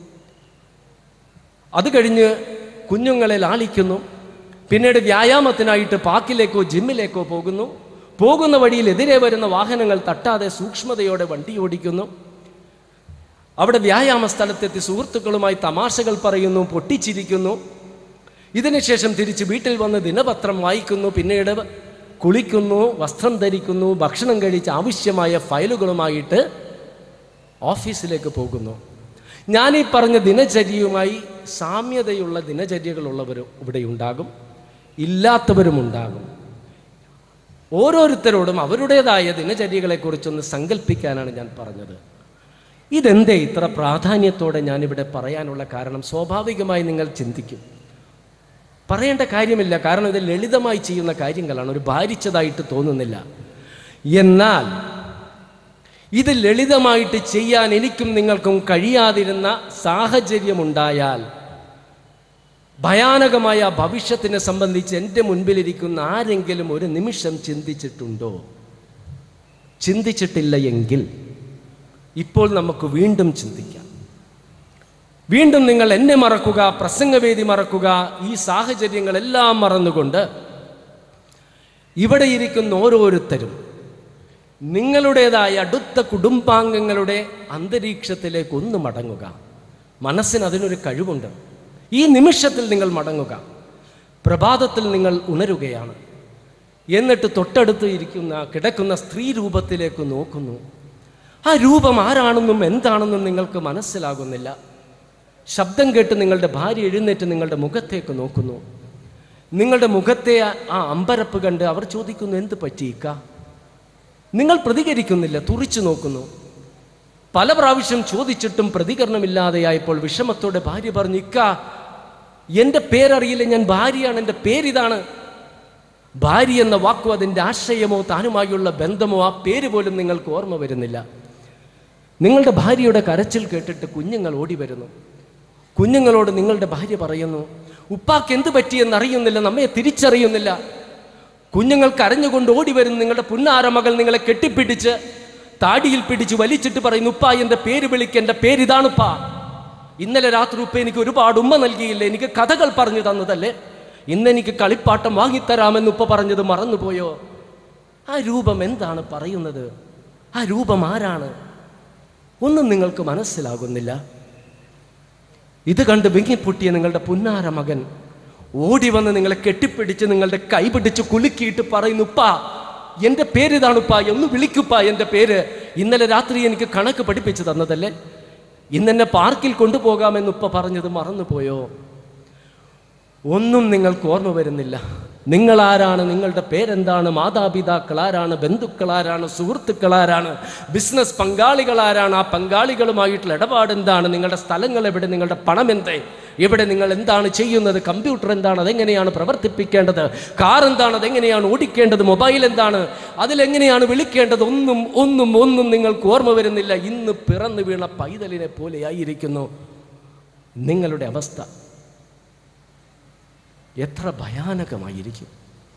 A: അത് കഴിഞ്ഞ് കുഞ്ഞുങ്ങളെ ലാളിക്കുന്നു പിന്നീട് വ്യായാമത്തിനായിട്ട് പാക്കിലേക്കോ ജിമ്മിലേക്കോ പോകുന്നു പോകുന്ന വഴിയിൽ എതിരെ വരുന്ന വാഹനങ്ങൾ തട്ടാതെ സൂക്ഷ്മതയോടെ വണ്ടി ഓടിക്കുന്നു അവിടെ വ്യായാമ സ്ഥലത്തെത്തി സുഹൃത്തുക്കളുമായി തമാശകൾ പറയുന്നു പൊട്ടിച്ചിരിക്കുന്നു ഇതിനുശേഷം തിരിച്ച് വീട്ടിൽ വന്ന് ദിനപത്രം വായിക്കുന്നു പിന്നീട് കുളിക്കുന്നു വസ്ത്രം ധരിക്കുന്നു ഭക്ഷണം കഴിച്ച് ആവശ്യമായ ഫയലുകളുമായിട്ട് ഓഫീസിലേക്ക് പോകുന്നു ഞാൻ ഈ പറഞ്ഞ ദിനചര്യയുമായി സാമ്യതയുള്ള ദിനചര്യകളുള്ളവർ ഇവിടെ ഉണ്ടാകും ഇല്ലാത്തവരും ഉണ്ടാകും ഓരോരുത്തരോടും അവരുടേതായ ദിനചര്യകളെക്കുറിച്ചൊന്ന് സങ്കല്പിക്കാനാണ് ഞാൻ പറഞ്ഞത് ഇതെന്തേ ഇത്ര പ്രാധാന്യത്തോടെ ഞാനിവിടെ പറയാനുള്ള കാരണം സ്വാഭാവികമായി നിങ്ങൾ ചിന്തിക്കും പറയേണ്ട കാര്യമില്ല കാരണം ഇത് ലളിതമായി ചെയ്യുന്ന കാര്യങ്ങളാണ് ഒരു ഭാരിച്ചതായിട്ട് തോന്നുന്നില്ല എന്നാൽ ഇത് ലളിതമായിട്ട് ചെയ്യാൻ എനിക്കും നിങ്ങൾക്കും കഴിയാതിരുന്ന സാഹചര്യമുണ്ടായാൽ ഭയാനകമായ ഭവിഷ്യത്തിനെ സംബന്ധിച്ച് എൻ്റെ മുൻപിലിരിക്കുന്ന ആരെങ്കിലും ഒരു നിമിഷം ചിന്തിച്ചിട്ടുണ്ടോ ചിന്തിച്ചിട്ടില്ല എങ്കിൽ ഇപ്പോൾ നമുക്ക് വീണ്ടും ചിന്തിക്കാം വീണ്ടും നിങ്ങൾ എന്നെ മറക്കുക പ്രസംഗവേദി മറക്കുക ഈ സാഹചര്യങ്ങളെല്ലാം മറന്നുകൊണ്ട് ഇവിടെ ഇരിക്കുന്ന ഓരോരുത്തരും നിങ്ങളുടേതായ അടുത്ത കുടുംബാംഗങ്ങളുടെ അന്തരീക്ഷത്തിലേക്ക് ഒന്ന് മടങ്ങുക മനസ്സിന് അതിനൊരു കഴിവുണ്ട് ഈ നിമിഷത്തിൽ നിങ്ങൾ മടങ്ങുക പ്രഭാതത്തിൽ നിങ്ങൾ ഉണരുകയാണ് എന്നിട്ട് തൊട്ടടുത്ത് ഇരിക്കുന്ന കിടക്കുന്ന സ്ത്രീ രൂപത്തിലേക്ക് നോക്കുന്നു ആ രൂപം ആരാണെന്നും എന്താണെന്നും നിങ്ങൾക്ക് മനസ്സിലാകുന്നില്ല ശബ്ദം കേട്ട് നിങ്ങളുടെ ഭാര്യ എഴുന്നേറ്റ് നിങ്ങളുടെ മുഖത്തേക്ക് നോക്കുന്നു നിങ്ങളുടെ മുഖത്തെ ആ- ആ അമ്പരപ്പ് കണ്ട് അവർ ചോദിക്കുന്നു എന്ത് പറ്റിയിക്ക നിങ്ങൾ പ്രതികരിക്കുന്നില്ല തുറിച്ചു നോക്കുന്നു പല പ്രാവശ്യം ചോദിച്ചിട്ടും പ്രതികരണമില്ലാതെയായപ്പോൾ വിഷമത്തോടെ ഭാര്യ പറഞ്ഞു ഇക്ക എൻ്റെ പേരറിയില്ല ഞാൻ ഭാര്യയാണ് എൻ്റെ പേരിതാണ് ഭാര്യ എന്ന വാക്കോ അതിൻ്റെ ആശയമോ താനുമായുള്ള ബന്ധമോ ആ പേര് പോലും നിങ്ങൾക്ക് ഓർമ്മ വരുന്നില്ല നിങ്ങളുടെ ഭാര്യയുടെ കരച്ചിൽ കേട്ടിട്ട് കുഞ്ഞുങ്ങൾ ഓടി വരുന്നു കുഞ്ഞുങ്ങളോട് നിങ്ങളുടെ ഭാര്യ പറയുന്നു ഉപ്പാക്ക് എന്ത് പറ്റിയെന്ന് അറിയുന്നില്ല നമ്മെ തിരിച്ചറിയുന്നില്ല കുഞ്ഞുങ്ങൾ കരഞ്ഞുകൊണ്ട് ഓടി വരുന്നു നിങ്ങളുടെ പുന്നാര മകൾ നിങ്ങളെ കെട്ടിപ്പിടിച്ച് താടിയിൽ പിടിച്ച് വലിച്ചിട്ട് പറയുന്നു ഉപ്പ എൻ്റെ പേര് വിളിക്ക് എൻ്റെ പേരിതാണുപ്പാ ഇന്നലെ രാത്രി ഉപ്പ എനിക്ക് ഒരുപാട് ഉമ്മ നൽകിയില്ലേ എനിക്ക് കഥകൾ പറഞ്ഞു തന്നതല്ലേ ഇന്നെനിക്ക് കളിപ്പാട്ടം വാങ്ങിത്തരാമെന്ന് ഉപ്പ പറഞ്ഞത് മറന്നുപോയോ ആ രൂപം എന്താണ് പറയുന്നത് ആ രൂപം ആരാണ് ഒന്നും നിങ്ങൾക്ക് മനസ്സിലാകുന്നില്ല ഇത് കണ്ട് വിങ്ങിപ്പൊട്ടിയ നിങ്ങളുടെ പുന്നാര മകൻ ഓടി വന്ന് നിങ്ങളെ കെട്ടിപ്പിടിച്ച് നിങ്ങളുടെ കൈ പിടിച്ച് കുലുക്കിയിട്ട് പറയുന്നു ഉപ്പാ എൻ്റെ പേര് ഇതാണുപ്പാ ഒന്ന് വിളിക്കുപ്പാ എൻ്റെ പേര് ഇന്നലെ രാത്രി എനിക്ക് കണക്ക് പഠിപ്പിച്ചു തന്നതല്ലേ ഇന്നെന്നെ പാർക്കിൽ കൊണ്ടുപോകാമെന്ന് ഉപ്പ പറഞ്ഞത് മറന്നുപോയോ ഒന്നും നിങ്ങൾക്ക് ഓർമ്മ വരുന്നില്ല നിങ്ങൾ ആരാണ് നിങ്ങളുടെ പേരെന്താണ് മാതാപിതാക്കൾ ആരാണ് ബന്ധുക്കൾ ആരാണ് സുഹൃത്തുക്കൾ ആരാണ് ബിസിനസ് പങ്കാളികൾ ആരാണ് ആ പങ്കാളികളുമായിട്ടുള്ള ഇടപാട് എന്താണ് നിങ്ങളുടെ സ്ഥലങ്ങൾ എവിടെ നിങ്ങളുടെ പണം എന്തേ ഇവിടെ നിങ്ങൾ എന്താണ് ചെയ്യുന്നത് കമ്പ്യൂട്ടർ എന്താണ് അതെങ്ങനെയാണ് പ്രവർത്തിപ്പിക്കേണ്ടത് കാർ എന്താണ് അതെങ്ങനെയാണ് ഓടിക്കേണ്ടത് മൊബൈൽ എന്താണ് അതിലെങ്ങനെയാണ് വിളിക്കേണ്ടത് ഒന്നും ഒന്നും ഒന്നും നിങ്ങൾക്ക് ഓർമ്മ വരുന്നില്ല ഇന്ന് പിറന്നു വീണ പൈതലിനെ പോലെയായിരിക്കുന്നു നിങ്ങളുടെ അവസ്ഥ എത്ര ഭയാനകമായിരിക്കും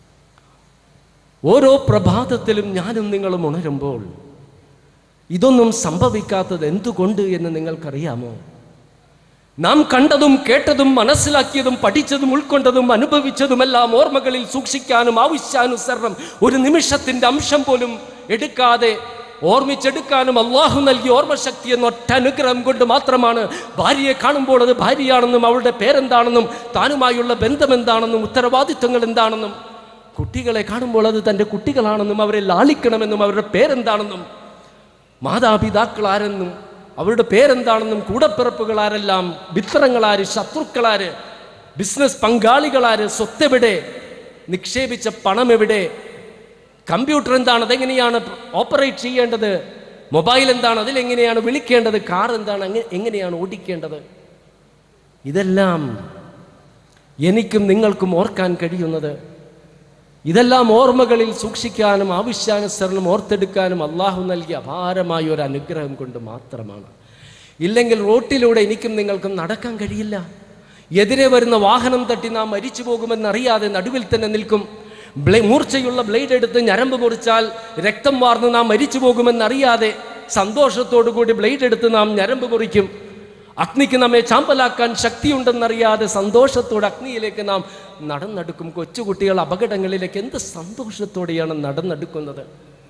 A: ഓരോ പ്രഭാതത്തിലും ഞാനും നിങ്ങളും ഉണരുമ്പോൾ ഇതൊന്നും സംഭവിക്കാത്തത് എന്തുകൊണ്ട് എന്ന് നിങ്ങൾക്കറിയാമോ നാം കണ്ടതും കേട്ടതും മനസ്സിലാക്കിയതും പഠിച്ചതും ഉൾക്കൊണ്ടതും അനുഭവിച്ചതുമെല്ലാം ഓർമ്മകളിൽ സൂക്ഷിക്കാനും ആവശ്യാനുസരണം ഒരു നിമിഷത്തിന്റെ അംശം പോലും എടുക്കാതെ ഓർമ്മിച്ചെടുക്കാനും അള്ളാഹു നൽകിയ ഓർമ്മശക്തി എന്ന ഒറ്റ അനുഗ്രഹം കൊണ്ട് മാത്രമാണ് ഭാര്യയെ കാണുമ്പോൾ അത് ഭാര്യയാണെന്നും അവളുടെ പേരെന്താണെന്നും താനുമായുള്ള ബന്ധം എന്താണെന്നും ഉത്തരവാദിത്വങ്ങൾ എന്താണെന്നും കുട്ടികളെ കാണുമ്പോൾ അത് തൻ്റെ കുട്ടികളാണെന്നും അവരെ ലാളിക്കണമെന്നും അവരുടെ പേരെന്താണെന്നും മാതാപിതാക്കൾ ആരെന്നും അവരുടെ പേരെന്താണെന്നും കൂടപ്പിറപ്പുകൾ ആരെല്ലാം മിത്രങ്ങളാര് ശത്രുക്കളാര് ബിസിനസ് പങ്കാളികളാര് സ്വത്തെവിടെ നിക്ഷേപിച്ച പണം എവിടെ കമ്പ്യൂട്ടർ എന്താണ് അതെങ്ങനെയാണ് ഓപ്പറേറ്റ് ചെയ്യേണ്ടത് മൊബൈൽ എന്താണ് അതിലെങ്ങനെയാണ് വിളിക്കേണ്ടത് കാർ എന്താണ് അങ്ങ- എങ്ങനെയാണ് ഓടിക്കേണ്ടത് ഇതെല്ലാം എനിക്കും നിങ്ങൾക്കും ഓർക്കാൻ കഴിയുന്നത് ഇതെല്ലാം ഓർമ്മകളിൽ സൂക്ഷിക്കാനും ആവശ്യാനുസരണം ഓർത്തെടുക്കാനും അള്ളാഹു നൽകിയ അപാരമായ ഒരു അനുഗ്രഹം കൊണ്ട് മാത്രമാണ് ഇല്ലെങ്കിൽ റോട്ടിലൂടെ എനിക്കും നിങ്ങൾക്കും നടക്കാൻ കഴിയില്ല എതിരെ വരുന്ന വാഹനം തട്ടി നാം മരിച്ചു പോകുമെന്നറിയാതെ നടുവിൽ തന്നെ നിൽക്കും ബ്ലേ മൂർച്ചയുള്ള ബ്ലേഡ് എടുത്ത് ഞരമ്പ് മുറിച്ചാൽ രക്തം വാർന്ന് നാം മരിച്ചു പോകുമെന്നറിയാതെ സന്തോഷത്തോടു കൂടി ബ്ലേഡ് എടുത്ത് നാം ഞരമ്പ് മുറിക്കും അഗ്നിക്ക് നമ്മെ ചാമ്പലാക്കാൻ ശക്തിയുണ്ടെന്നറിയാതെ സന്തോഷത്തോടെ അഗ്നിയിലേക്ക് നാം നടന്നെടുക്കും കൊച്ചുകുട്ടികൾ അപകടങ്ങളിലേക്ക് എന്ത് സന്തോഷത്തോടെയാണ് നടന്നെടുക്കുന്നത്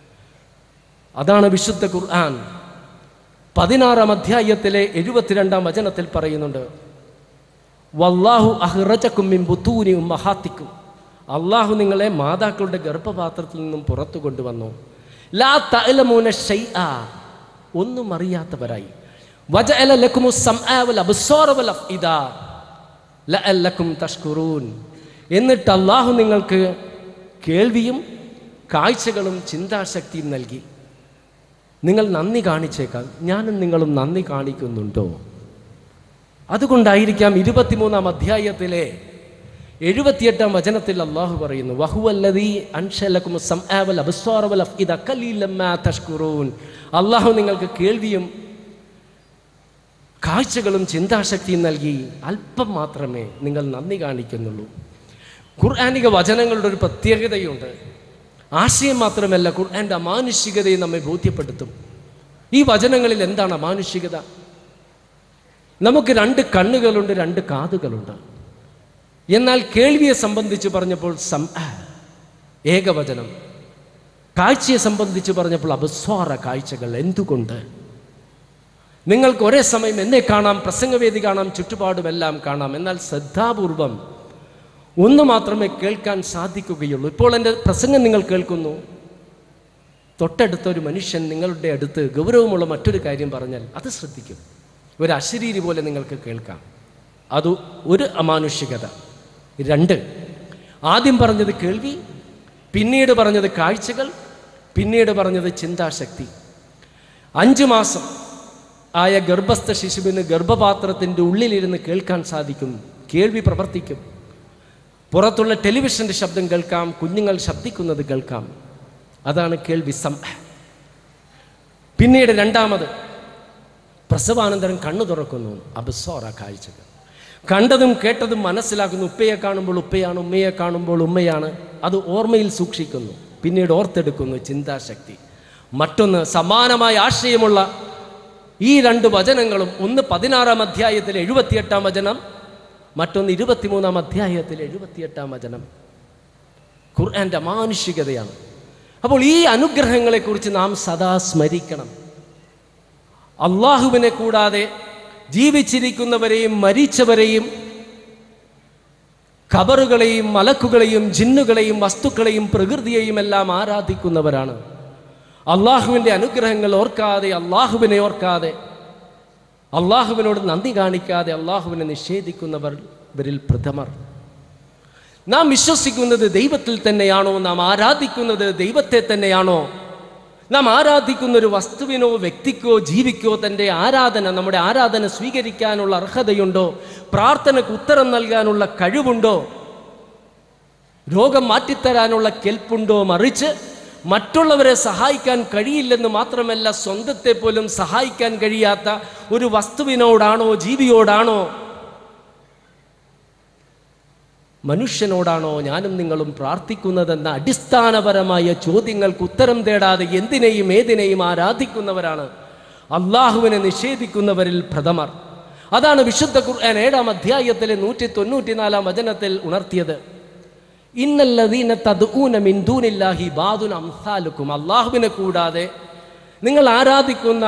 A: അതാണ് വിശുദ്ധ ഖുർആൻ പതിനാറാം അധ്യായത്തിലെ എഴുപത്തിരണ്ടാം വചനത്തിൽ പറയുന്നുണ്ട് വല്ലാഹു അഹ്റജക്കും മിൻ ബുത്തൂനി ഉമ്മഹാത്തിക്കും അള്ളാഹു നിങ്ങളെ മാതാക്കളുടെ ഗർഭപാത്രത്തിൽ നിന്നും പുറത്തു കൊണ്ടുവന്നു ലാ തഅലമൂന ഷൈആ ഒന്നും അറിയാത്തവരായി വജഅല ലക്കുമു സംആ വൽ അബ്സാറ വൽ അഫ്ഇദ ലഅല്ലക്കും തഷ്കുറൂൻ എന്നിട്ട് അള്ളാഹു നിങ്ങൾക്ക് കേൾവിയും കാഴ്ചകളും ചിന്താശക്തിയും നൽകി നിങ്ങൾ നന്ദി കാണിച്ചേക്കാം ഞാനും നിങ്ങളും നന്ദി കാണിക്കുന്നുണ്ടോ അതുകൊണ്ടായിരിക്കാം ഇരുപത്തിമൂന്നാം അധ്യായത്തിലെ എഴുപത്തിയെട്ടാം വചനത്തിൽ അള്ളാഹു പറയുന്നു വഹുവല്ലദീ അൻഷലക്കും സംആവൽ അബ്സ്വാറവൽ അഫ്ഇദ ഖലീലം മാ തഷ്കുറൂൻ അള്ളാഹു നിങ്ങൾക്ക് കേൾവിയും കാഴ്ചകളും ചിന്താശക്തിയും നൽകി അല്പം മാത്രമേ നിങ്ങൾ നന്ദി കാണിക്കുന്നുള്ളൂ ഖുർആാനിക വചനങ്ങളുടെ ഒരു പ്രത്യേകതയുണ്ട് ആശയം മാത്രമല്ല ഖുർആൻ്റെ അമാനുഷികതയെ നമ്മെ ബോധ്യപ്പെടുത്തും ഈ വചനങ്ങളിൽ എന്താണ് അമാനുഷികത നമുക്ക് രണ്ട് കണ്ണുകളുണ്ട് രണ്ട് കാതുകളുണ്ട് എന്നാൽ കേൾവിയെ സംബന്ധിച്ച് പറഞ്ഞപ്പോൾ സം ഏകവചനം കാഴ്ചയെ സംബന്ധിച്ച് പറഞ്ഞപ്പോൾ അപസ്വാര കാഴ്ചകൾ എന്തുകൊണ്ട് നിങ്ങൾക്ക് ഒരേ സമയം എന്നെ കാണാം പ്രസംഗവേദി കാണാം ചുറ്റുപാടുമെല്ലാം കാണാം എന്നാൽ ശ്രദ്ധാപൂർവം ഒന്ന് മാത്രമേ കേൾക്കാൻ സാധിക്കുകയുള്ളൂ ഇപ്പോൾ എൻ്റെ പ്രസംഗം നിങ്ങൾ കേൾക്കുന്നു തൊട്ടടുത്ത ഒരു മനുഷ്യൻ നിങ്ങളുടെ അടുത്ത് ഗൗരവമുള്ള മറ്റൊരു കാര്യം പറഞ്ഞാൽ അത് ശ്രദ്ധിക്കും ഒരു അശരീരി പോലെ നിങ്ങൾക്ക് കേൾക്കാം അത് ഒരു അമാനുഷികത രണ്ട് ആദ്യം പറഞ്ഞത് കേൾവി പിന്നീട് പറഞ്ഞത് കാഴ്ചകൾ പിന്നീട് പറഞ്ഞത് ചിന്താശക്തി അഞ്ച് മാസം ആയ ഗർഭസ്ഥ ശിശുവിന് ഗർഭപാത്രത്തിൻ്റെ ഉള്ളിലിരുന്ന് കേൾക്കാൻ സാധിക്കും കേൾവി പ്രവർത്തിക്കും പുറത്തുള്ള ടെലിവിഷൻ്റെ ശബ്ദം കേൾക്കാം കുഞ്ഞുങ്ങൾ ശബ്ദിക്കുന്നത് കേൾക്കാം അതാണ് കേൾവി സം പിന്നീട് രണ്ടാമത് പ്രസവാനന്തരം കണ്ണു തുറക്കുന്നു അബസോറ കാഴ്ചകൾ കണ്ടതും കേട്ടതും മനസ്സിലാക്കുന്നു ഉപ്പയെ കാണുമ്പോൾ ഉപ്പയാണ് ഉമ്മയെ കാണുമ്പോൾ ഉമ്മയാണ് അത് ഓർമ്മയിൽ സൂക്ഷിക്കുന്നു പിന്നീട് ഓർത്തെടുക്കുന്നു ചിന്താശക്തി മറ്റൊന്ന് സമാനമായ ആശയമുള്ള ഈ രണ്ട് വചനങ്ങളും ഒന്ന് പതിനാറാം അധ്യായത്തിലെ എഴുപത്തിയെട്ടാം വചനം മറ്റൊന്ന് ഇരുപത്തിമൂന്നാം അധ്യായത്തിലെ എഴുപത്തിയെട്ടാം വചനം ഖുർആന്റെ മാനുഷികതയാണ് അപ്പോൾ ഈ അനുഗ്രഹങ്ങളെക്കുറിച്ച് നാം സദാ സ്മരിക്കണം അള്ളാഹുവിനെ കൂടാതെ ജീവിച്ചിരിക്കുന്നവരെയും മരിച്ചവരെയും ഖബറുകളെയും മലക്കുകളെയും ജിന്നുകളെയും വസ്തുക്കളെയും പ്രകൃതിയെയും എല്ലാം ആരാധിക്കുന്നവരാണ് അള്ളാഹുവിൻ്റെ അനുഗ്രഹങ്ങൾ ഓർക്കാതെ അള്ളാഹുവിനെ ഓർക്കാതെ അള്ളാഹുവിനോട് നന്ദി കാണിക്കാതെ അള്ളാഹുവിനെ നിഷേധിക്കുന്നവർ ഇവരിൽ പ്രഥമർ നാം വിശ്വസിക്കുന്നത് ദൈവത്തിൽ തന്നെയാണോ നാം ആരാധിക്കുന്നത് ദൈവത്തെ തന്നെയാണോ നാം ആരാധിക്കുന്ന ഒരു വസ്തുവിനോ വ്യക്തിക്കോ ജീവിക്കോ തൻ്റെ ആരാധന നമ്മുടെ ആരാധന സ്വീകരിക്കാനുള്ള അർഹതയുണ്ടോ പ്രാർത്ഥനയ്ക്ക് ഉത്തരം നൽകാനുള്ള കഴിവുണ്ടോ രോഗം മാറ്റിത്തരാനുള്ള കെൽപ്പുണ്ടോ മറിച്ച് മറ്റുള്ളവരെ സഹായിക്കാൻ കഴിയില്ലെന്ന് മാത്രമല്ല സ്വന്തത്തെ പോലും സഹായിക്കാൻ കഴിയാത്ത ഒരു വസ്തുവിനോടാണോ ജീവിയോടാണോ മനുഷ്യനോടാണോ ഞാനും നിങ്ങളും പ്രാർത്ഥിക്കുന്നതെന്ന അടിസ്ഥാനപരമായ ചോദ്യങ്ങൾക്ക് ഉത്തരം തേടാതെ എന്തിനേയും ഏതിനേയും ആരാധിക്കുന്നവരാണ് അള്ളാഹുവിനെ നിഷേധിക്കുന്നവരിൽ പ്രഥമർ അതാണ് വിശുദ്ധ ഖുർആൻ ഏഴാം അധ്യായത്തിലെ നൂറ്റി തൊണ്ണൂറ്റിനാലാം വചനത്തിൽ ഉണർത്തിയത് ഇന്നല്ലദീന തദ്ഊന മിൻ ദൂനില്ലാഹി ബാദുൻ അംസാലുക്കും അള്ളാഹുവിനെ കൂടാതെ നിങ്ങൾ ആരാധിക്കുന്ന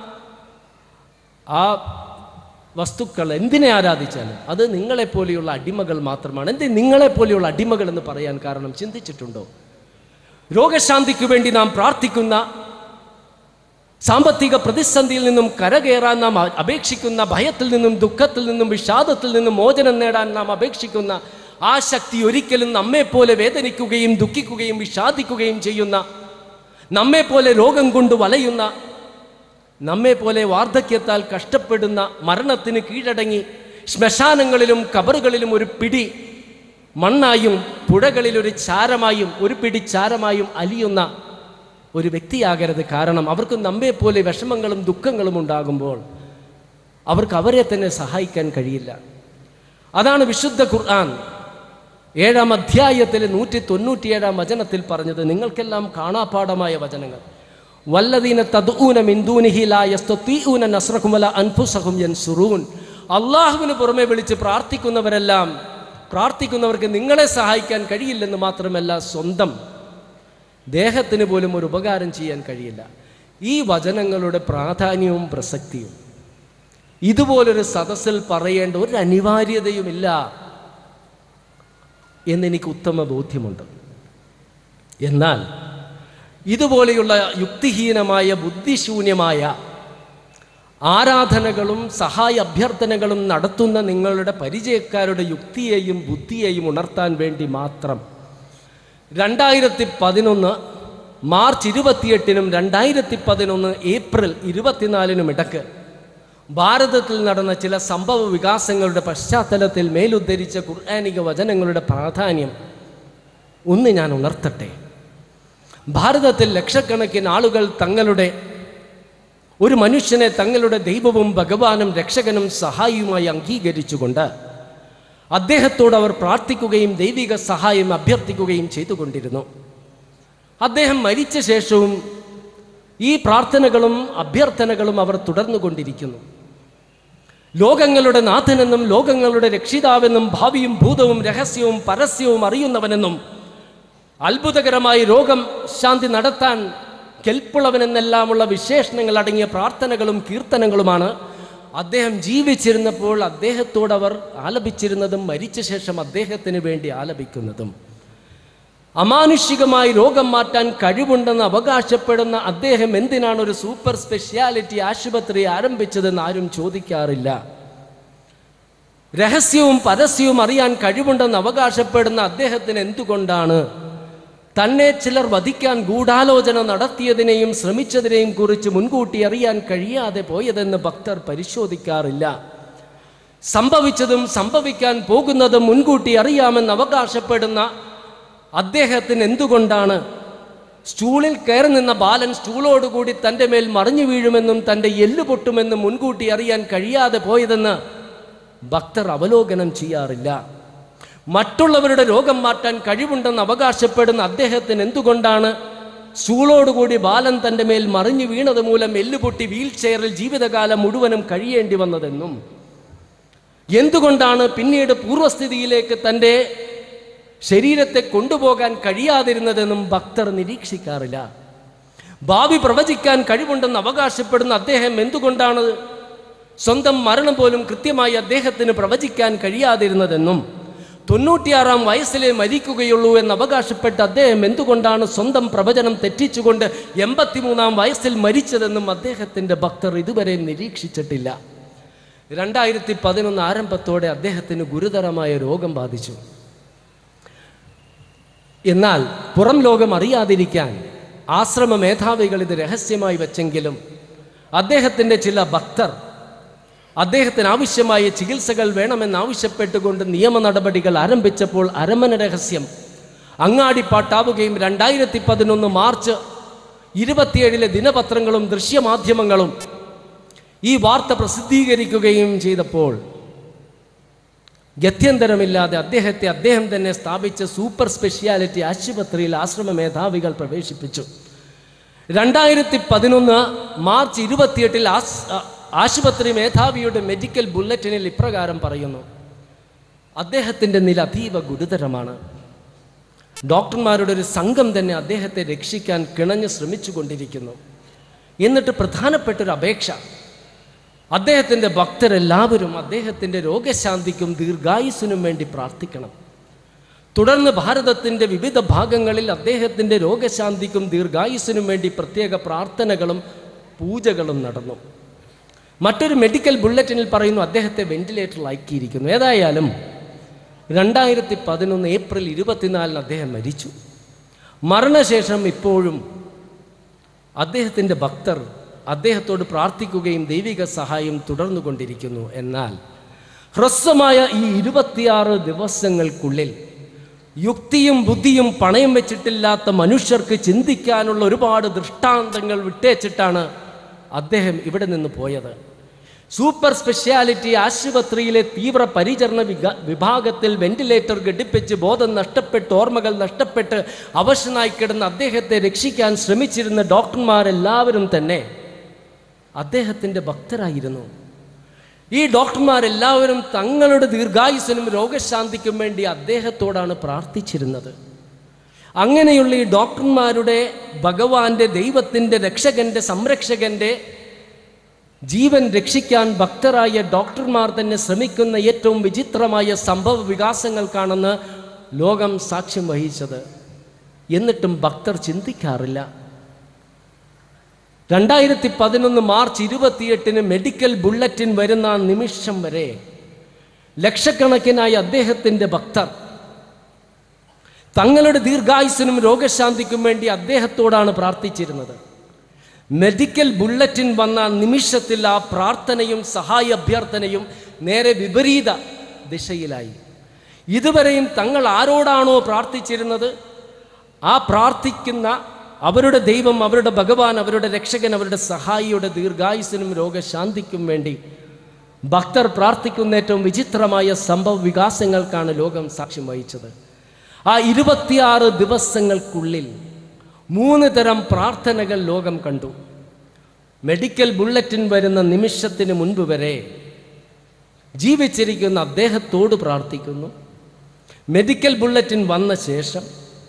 A: ആ വസ്തുക്കൾ എന്തിനെ ആരാധിച്ചാലും അത് നിങ്ങളെപ്പോലെയുള്ള അടിമകൾ മാത്രമാണ് എന്ത് നിങ്ങളെപ്പോലെയുള്ള അടിമകൾ എന്ന് പറയാൻ കാരണം ചിന്തിച്ചിട്ടുണ്ടോ രോഗശാന്തിക്ക് വേണ്ടി നാം പ്രാർത്ഥിക്കുന്ന സാമ്പത്തിക പ്രതിസന്ധിയിൽ നിന്നും കരകയറാൻ നാം അ- അപേക്ഷിക്കുന്ന ഭയത്തിൽ നിന്നും ദുഃഖത്തിൽ നിന്നും വിഷാദത്തിൽ നിന്നും മോചനം നേടാൻ നാം അപേക്ഷിക്കുന്ന ആ ശക്തി ഒരിക്കലും നമ്മെപ്പോലെ വേദനിക്കുകയും ദുഃഖിക്കുകയും വിഷാദിക്കുകയും ചെയ്യുന്ന നമ്മെപ്പോലെ രോഗം കൊണ്ട് വലയുന്ന നമ്മെപ്പോലെ വാർദ്ധക്യത്താൽ കഷ്ടപ്പെടുന്ന മരണത്തിന് കീഴടങ്ങി ശ്മശാനങ്ങളിലും കബറുകളിലും ഒരു പിടി മണ്ണായും പുഴകളിൽ ഒരു ചാരമായും ഒരു പിടി ചാരമായും അലിയുന്ന ഒരു വ്യക്തിയാകരുത് കാരണം അവർക്ക് നമ്മെപ്പോലെ വിഷമങ്ങളും ദുഃഖങ്ങളും ഉണ്ടാകുമ്പോൾ അവർക്ക് അവരെ തന്നെ സഹായിക്കാൻ കഴിയില്ല അതാണ് വിശുദ്ധ ഖുർആൻ ഏഴാം അധ്യായത്തിലെ നൂറ്റി തൊണ്ണൂറ്റിയേഴാം വചനത്തിൽ പറഞ്ഞത് നിങ്ങൾക്കെല്ലാം കാണാപാഠമായ വചനങ്ങൾ വല്ലദീന തദ്ഊന മിൻ ദൂനിഹി ലാ യസ്തതീഊന നസ്റകും വല അൻഫുസഹും യൻസുറൂൻ അള്ളാഹുവിന് പുറമെ വിളിച്ച് പ്രാർത്ഥിക്കുന്നവരെല്ലാം പ്രാർത്ഥിക്കുന്നവർക്ക് നിങ്ങളെ സഹായിക്കാൻ കഴിയില്ലെന്ന് മാത്രമല്ല സ്വന്തം ദേഹത്തിന് പോലും ഒരു ഉപകാരം ചെയ്യാൻ കഴിയില്ല ഈ വചനങ്ങളുടെ പ്രാധാന്യവും പ്രസക്തിയും ഇതുപോലൊരു സദസ്സിൽ പറയേണ്ട ഒരു അനിവാര്യതയുമില്ല എന്നെനിക്ക് ഉത്തമ ബോധ്യമുണ്ട് എന്നാൽ ഇതുപോലെയുള്ള യുക്തിഹീനമായ ബുദ്ധിശൂന്യമായ ആരാധനകളും സഹായ അഭ്യർത്ഥനകളും നടത്തുന്ന നിങ്ങളുടെ പരിചയക്കാരുടെ യുക്തിയെയും ബുദ്ധിയെയും ഉണർത്താൻ വേണ്ടി മാത്രം രണ്ടായിരത്തി പതിനൊന്ന് മാർച്ച് ഇരുപത്തിയെട്ടിനും രണ്ടായിരത്തി പതിനൊന്ന് ഏപ്രിൽ ഇരുപത്തിനാലിനും ഇടക്ക് ഭാരതത്തിൽ നടന്ന ചില സംഭവ വികാസങ്ങളുടെ പശ്ചാത്തലത്തിൽ മേലുദ്ധരിച്ച ഖുർആാനിക വചനങ്ങളുടെ പ്രാധാന്യം ഒന്ന് ഞാൻ ഉണർത്തട്ടെ ഭാരതത്തിൽ ലക്ഷക്കണക്കിന് ആളുകൾ തങ്ങളുടെ ഒരു മനുഷ്യനെ തങ്ങളുടെ ദൈവവും ഭഗവാനും രക്ഷകനും സഹായിയുമായി അംഗീകരിച്ചുകൊണ്ട് അദ്ദേഹത്തോട് അവർ പ്രാർത്ഥിക്കുകയും ദൈവിക സഹായം അഭ്യർത്ഥിക്കുകയും ചെയ്തുകൊണ്ടിരുന്നു അദ്ദേഹം മരിച്ച ശേഷവും ഈ പ്രാർത്ഥനകളും അഭ്യർത്ഥനകളും അവർ തുടർന്നുകൊണ്ടിരിക്കുന്നു ലോകങ്ങളുടെ നാഥനെന്നും ലോകങ്ങളുടെ രക്ഷിതാവെന്നും ഭാവിയും ഭൂതവും രഹസ്യവും പരസ്യവും അറിയുന്നവനെന്നും അത്ഭുതകരമായി രോഗം ശാന്തി നടത്താൻ കെൽപ്പുള്ളവനെന്നെല്ലാമുള്ള വിശേഷണങ്ങൾ അടങ്ങിയ പ്രാർത്ഥനകളും കീർത്തനങ്ങളുമാണ് അദ്ദേഹം ജീവിച്ചിരുന്നപ്പോൾ അദ്ദേഹത്തോട് അവർ ആലപിച്ചിരുന്നതും മരിച്ച ശേഷം അദ്ദേഹത്തിന് വേണ്ടി ആലപിക്കുന്നതും അമാനുഷികമായി രോഗം മാറ്റാൻ കഴിവുണ്ടെന്ന് അവകാശപ്പെടുന്ന അദ്ദേഹം എന്തിനാണ് ഒരു സൂപ്പർ സ്പെഷ്യാലിറ്റി ആശുപത്രി ആരംഭിച്ചതെന്ന് ആരും ചോദിക്കാറില്ല രഹസ്യവും പരസ്യവും അറിയാൻ കഴിവുണ്ടെന്ന് അവകാശപ്പെടുന്ന അദ്ദേഹത്തിന് എന്തുകൊണ്ടാണ് തന്നെ ചിലർ വധിക്കാൻ ഗൂഢാലോചന നടത്തിയതിനെയും ശ്രമിച്ചതിനെയും കുറിച്ച് മുൻകൂട്ടി അറിയാൻ കഴിയാതെ പോയതെന്ന് ഭക്തർ പരിശോധിക്കാറില്ല സംഭവിച്ചതും സംഭവിക്കാൻ പോകുന്നതും മുൻകൂട്ടി അറിയാമെന്ന് അവകാശപ്പെടുന്ന അദ്ദേഹത്തിന് എന്തുകൊണ്ടാണ് സ്റ്റൂളിൽ കയറി നിന്ന ബാലൻ സ്റ്റൂളോടുകൂടി തൻ്റെ മേൽ മറിഞ്ഞു വീഴുമെന്നും തൻ്റെ എല്ല് പൊട്ടുമെന്നും മുൻകൂട്ടി അറിയാൻ കഴിയാതെ പോയതെന്ന് ഭക്തർ അവലോകനം ചെയ്യാറില്ല മറ്റുള്ളവരുടെ രോഗം മാറ്റാൻ കഴിവുണ്ടെന്ന് അവകാശപ്പെടുന്ന അദ്ദേഹത്തിന് എന്തുകൊണ്ടാണ് സ്റ്റൂളോടുകൂടി ബാലൻ തൻ്റെ മേൽ മറിഞ്ഞു വീണത് മൂലം എല്ലുപൊട്ടി വീൽ ചെയറിൽ ജീവിതകാലം മുഴുവനും കഴിയേണ്ടി വന്നതെന്നും എന്തുകൊണ്ടാണ് പിന്നീട് പൂർവ്വസ്ഥിതിയിലേക്ക് തൻ്റെ ശരീരത്തെ കൊണ്ടുപോകാൻ കഴിയാതിരുന്നതെന്നും ഭക്തർ നിരീക്ഷിക്കാറില്ല ഭാവി പ്രവചിക്കാൻ കഴിവുണ്ടെന്ന് അവകാശപ്പെടുന്ന അദ്ദേഹം എന്തുകൊണ്ടാണ് സ്വന്തം മരണം പോലും കൃത്യമായി അദ്ദേഹത്തിന് പ്രവചിക്കാൻ കഴിയാതിരുന്നതെന്നും തൊണ്ണൂറ്റിയാറാം വയസ്സിലെ മരിക്കുകയുള്ളൂ എന്ന് അവകാശപ്പെട്ട അദ്ദേഹം എന്തുകൊണ്ടാണ് സ്വന്തം പ്രവചനം തെറ്റിച്ചുകൊണ്ട് എൺപത്തിമൂന്നാം വയസ്സിൽ മരിച്ചതെന്നും അദ്ദേഹത്തിൻ്റെ ഭക്തർ ഇതുവരെ നിരീക്ഷിച്ചിട്ടില്ല രണ്ടായിരത്തി പതിനൊന്ന് ആരംഭത്തോടെ അദ്ദേഹത്തിന് ഗുരുതരമായ രോഗം ബാധിച്ചു എന്നാൽ പുറം ലോകം അറിയാതിരിക്കാൻ ആശ്രമ മേധാവികൾ ഇത് രഹസ്യമായി വെച്ചെങ്കിലും അദ്ദേഹത്തിൻ്റെ ചില ഭക്തർ അദ്ദേഹത്തിന് ആവശ്യമായ ചികിത്സകൾ വേണമെന്നാവശ്യപ്പെട്ടുകൊണ്ട് നിയമ നടപടികൾ ആരംഭിച്ചപ്പോൾ അരമന രഹസ്യം അങ്ങാടിപ്പാട്ടാവുകയും രണ്ടായിരത്തി പതിനൊന്ന് മാർച്ച് ഇരുപത്തിയേഴിലെ ദിനപത്രങ്ങളും ദൃശ്യമാധ്യമങ്ങളും ഈ വാർത്ത പ്രസിദ്ധീകരിക്കുകയും ചെയ്തപ്പോൾ ഗത്യന്തരമില്ലാതെ അദ്ദേഹത്തെ അദ്ദേഹം തന്നെ സ്ഥാപിച്ച സൂപ്പർ സ്പെഷ്യാലിറ്റി ആശുപത്രിയിൽ ആശ്രമ മേധാവികൾ പ്രവേശിപ്പിച്ചു രണ്ടായിരത്തി പതിനൊന്ന് മാർച്ച് ഇരുപത്തിയെട്ടിൽ ആസ് ആശുപത്രി മേധാവിയുടെ മെഡിക്കൽ ബുള്ളറ്റിനിൽ ഇപ്രകാരം പറയുന്നു അദ്ദേഹത്തിൻ്റെ നില അതീവ ഗുരുതരമാണ് ഡോക്ടർമാരുടെ ഒരു സംഘം തന്നെ അദ്ദേഹത്തെ രക്ഷിക്കാൻ കിണഞ്ഞ് ശ്രമിച്ചുകൊണ്ടിരിക്കുന്നു എന്നിട്ട് പ്രധാനപ്പെട്ട ഒരു അപേക്ഷ അദ്ദേഹത്തിൻ്റെ ഭക്തരെല്ലാവരും അദ്ദേഹത്തിൻ്റെ രോഗശാന്തിക്കും ദീർഘായുസിനും വേണ്ടി പ്രാർത്ഥിക്കണം തുടർന്ന് ഭാരതത്തിൻ്റെ വിവിധ ഭാഗങ്ങളിൽ അദ്ദേഹത്തിൻ്റെ രോഗശാന്തിക്കും ദീർഘായുസിനും വേണ്ടി പ്രത്യേക പ്രാർത്ഥനകളും പൂജകളും നടന്നു മറ്റൊരു മെഡിക്കൽ ബുള്ളറ്റിനിൽ പറയുന്നു അദ്ദേഹത്തെ വെന്റിലേറ്ററിലാക്കിയിരിക്കുന്നു ഏതായാലും രണ്ടായിരത്തി പതിനൊന്ന് ഏപ്രിൽ ഇരുപത്തിനാലിന് അദ്ദേഹം മരിച്ചു മരണശേഷം ഇപ്പോഴും അദ്ദേഹത്തിൻ്റെ ഭക്തർ അദ്ദേഹത്തോട് പ്രാർത്ഥിക്കുകയും ദൈവിക സഹായം തുടർന്നുകൊണ്ടിരിക്കുന്നു എന്നാൽ ഹ്രസ്വമായ ഈ ഇരുപത്തിയാറ് ദിവസങ്ങൾക്കുള്ളിൽ യുക്തിയും ബുദ്ധിയും പണയം വെച്ചിട്ടില്ലാത്ത മനുഷ്യർക്ക് ചിന്തിക്കാനുള്ള ഒരുപാട് ദൃഷ്ടാന്തങ്ങൾ വിട്ടേച്ചിട്ടാണ് അദ്ദേഹം ഇവിടെ നിന്ന് പോയത് സൂപ്പർ സ്പെഷ്യാലിറ്റി ആശുപത്രിയിലെ തീവ്ര പരിചരണ വിക- വിഭാഗത്തിൽ വെന്റിലേറ്റർ ഘടിപ്പിച്ച് ബോധം നഷ്ടപ്പെട്ട് ഓർമ്മകൾ നഷ്ടപ്പെട്ട് അവശനായി കിടന്ന അദ്ദേഹത്തെ രക്ഷിക്കാൻ ശ്രമിച്ചിരുന്ന ഡോക്ടർമാരെല്ലാവരും തന്നെ അദ്ദേഹത്തിൻ്റെ ഭക്തരായിരുന്നു ഈ ഡോക്ടർമാരെല്ലാവരും തങ്ങളുടെ ദീർഘായുസിനും രോഗശാന്തിക്കും വേണ്ടി അദ്ദേഹത്തോടാണ് പ്രാർത്ഥിച്ചിരുന്നത് അങ്ങനെയുള്ള ഈ ഡോക്ടർമാരുടെ ഭഗവാന്റെ ദൈവത്തിൻ്റെ രക്ഷകന്റെ സംരക്ഷകന്റെ ജീവൻ രക്ഷിക്കാൻ ഭക്തരായ ഡോക്ടർമാർ തന്നെ ശ്രമിക്കുന്ന ഏറ്റവും വിചിത്രമായ സംഭവ വികാസങ്ങൾക്കാണെന്ന് ലോകം സാക്ഷ്യം വഹിച്ചത് എന്നിട്ടും ഭക്തർ ചിന്തിക്കാറില്ല രണ്ടായിരത്തി പതിനൊന്ന് മാർച്ച് ഇരുപത്തിയെട്ടിന് മെഡിക്കൽ ബുള്ളറ്റിൻ വരുന്ന ആ നിമിഷം വരെ ലക്ഷക്കണക്കിനായി അദ്ദേഹത്തിൻ്റെ ഭക്തർ തങ്ങളുടെ ദീർഘായുസിനും രോഗശാന്തിക്കും വേണ്ടി അദ്ദേഹത്തോടാണ് പ്രാർത്ഥിച്ചിരുന്നത് മെഡിക്കൽ ബുള്ളറ്റിൻ വന്ന നിമിഷത്തിൽ ആ പ്രാർത്ഥനയും സഹായ അഭ്യർത്ഥനയും നേരെ വിപരീത ദിശയിലായി ഇതുവരെയും തങ്ങൾ ആരോടാണോ പ്രാർത്ഥിച്ചിരുന്നത് ആ പ്രാർത്ഥിക്കുന്ന അവരുടെ ദൈവം അവരുടെ ഭഗവാൻ അവരുടെ രക്ഷകൻ അവരുടെ സഹായിയുടെ ദീർഘായുസിനും രോഗശാന്തിക്കും വേണ്ടി ഭക്തർ പ്രാർത്ഥിക്കുന്ന ഏറ്റവും വിചിത്രമായ സംഭവ വികാസങ്ങൾക്കാണ് ലോകം സാക്ഷ്യം വഹിച്ചത് ആ ഇരുപത്തിയാറ് ദിവസങ്ങൾക്കുള്ളിൽ മൂന്ന് തരം പ്രാർത്ഥനകൾ ലോകം കണ്ടു മെഡിക്കൽ ബുള്ളറ്റിൻ വരുന്ന നിമിഷത്തിന് മുൻപ് വരെ ജീവിച്ചിരിക്കുന്ന അദ്ദേഹത്തോട് പ്രാർത്ഥിക്കുന്നു മെഡിക്കൽ ബുള്ളറ്റിൻ വന്ന ശേഷം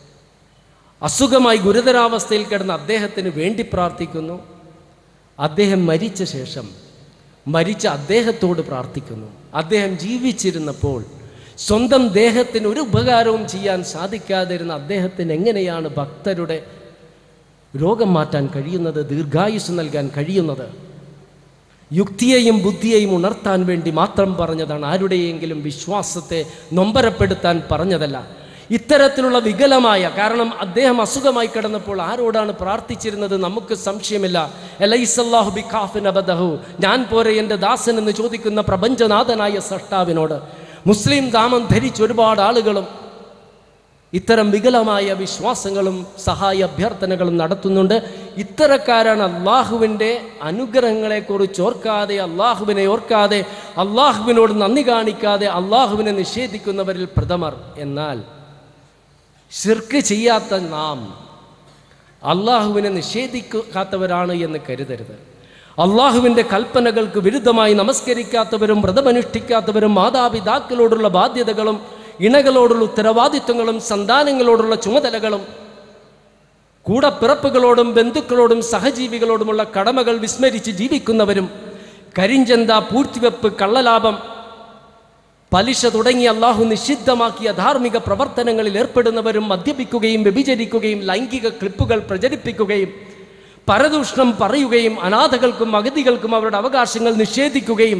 A: അസുഖമായി ഗുരുതരാവസ്ഥയിൽ കിടന്ന അദ്ദേഹത്തിന് വേണ്ടി പ്രാർത്ഥിക്കുന്നു അദ്ദേഹം മരിച്ച ശേഷം മരിച്ച അദ്ദേഹത്തോട് പ്രാർത്ഥിക്കുന്നു അദ്ദേഹം ജീവിച്ചിരുന്നപ്പോൾ സ്വന്തം ദേഹത്തിന് ഒരു ഉപകാരവും ചെയ്യാൻ സാധിക്കാതിരുന്ന അദ്ദേഹത്തിന് എങ്ങനെയാണ് ഭക്തരുടെ രോഗം മാറ്റാൻ കഴിയുന്നത് ദീർഘായുസ് നൽകാൻ കഴിയുന്നത് യുക്തിയെയും ബുദ്ധിയെയും ഉണർത്താൻ വേണ്ടി മാത്രം പറഞ്ഞതാണ് ആരുടെയെങ്കിലും വിശ്വാസത്തെ നൊമ്പരപ്പെടുത്താൻ പറഞ്ഞതല്ല ഇത്തരത്തിലുള്ള വികലമായ കാരണം അദ്ദേഹം അസുഖമായി കിടന്നപ്പോൾ ആരോടാണ് പ്രാർത്ഥിച്ചിരുന്നത് നമുക്ക് സംശയമില്ല എലൈസല്ലാഹു ബിഖാഫിൻ അബദഹു ഞാൻ പോരെ എൻ്റെ ദാസൻ എന്ന് ചോദിക്കുന്ന പ്രപഞ്ചനാഥനായ സഷ്ടാവിനോട് മുസ്ലിം നാമം ധരിച്ച ഒരുപാട് ആളുകളും ഇത്തരം വികലമായ വിശ്വാസങ്ങളും സഹായ അഭ്യർത്ഥനകളും നടത്തുന്നുണ്ട് ഇത്തരക്കാരാണ് അള്ളാഹുവിൻ്റെ അനുഗ്രഹങ്ങളെക്കുറിച്ച് ഓർക്കാതെ അള്ളാഹുവിനെ ഓർക്കാതെ അള്ളാഹുവിനോട് നന്ദി കാണിക്കാതെ അള്ളാഹുവിനെ നിഷേധിക്കുന്നവരിൽ പ്രഥമർ എന്നാൽ ശിർക്ക് ചെയ്യാത്ത നാം അള്ളാഹുവിനെ നിഷേധിക്കാത്തവരാണ് എന്ന് കരുതരുത് അള്ളാഹുവിൻ്റെ കൽപ്പനകൾക്ക് വിരുദ്ധമായി നമസ്കരിക്കാത്തവരും വ്രതമനുഷ്ഠിക്കാത്തവരും മാതാപിതാക്കളോടുള്ള ബാധ്യതകളും ഇണകളോടുള്ള ഉത്തരവാദിത്വങ്ങളും സന്താനങ്ങളോടുള്ള ചുമതലകളും കൂടപ്പിറപ്പുകളോടും ബന്ധുക്കളോടും സഹജീവികളോടുമുള്ള കടമകൾ വിസ്മരിച്ച് ജീവിക്കുന്നവരും കരിഞ്ചന്ത പൂഴ്ത്തിവെപ്പ് കള്ളലാഭം പലിശ തുടങ്ങി അള്ളാഹു നിഷിദ്ധമാക്കിയ ധാർമ്മിക പ്രവർത്തനങ്ങളിൽ ഏർപ്പെടുന്നവരും മദ്യപിക്കുകയും വ്യഭിചരിക്കുകയും ലൈംഗിക ക്ലിപ്പുകൾ പ്രചരിപ്പിക്കുകയും പരദൂഷണം പറയുകയും അനാഥകൾക്കും അഗതികൾക്കും അവരുടെ അവകാശങ്ങൾ നിഷേധിക്കുകയും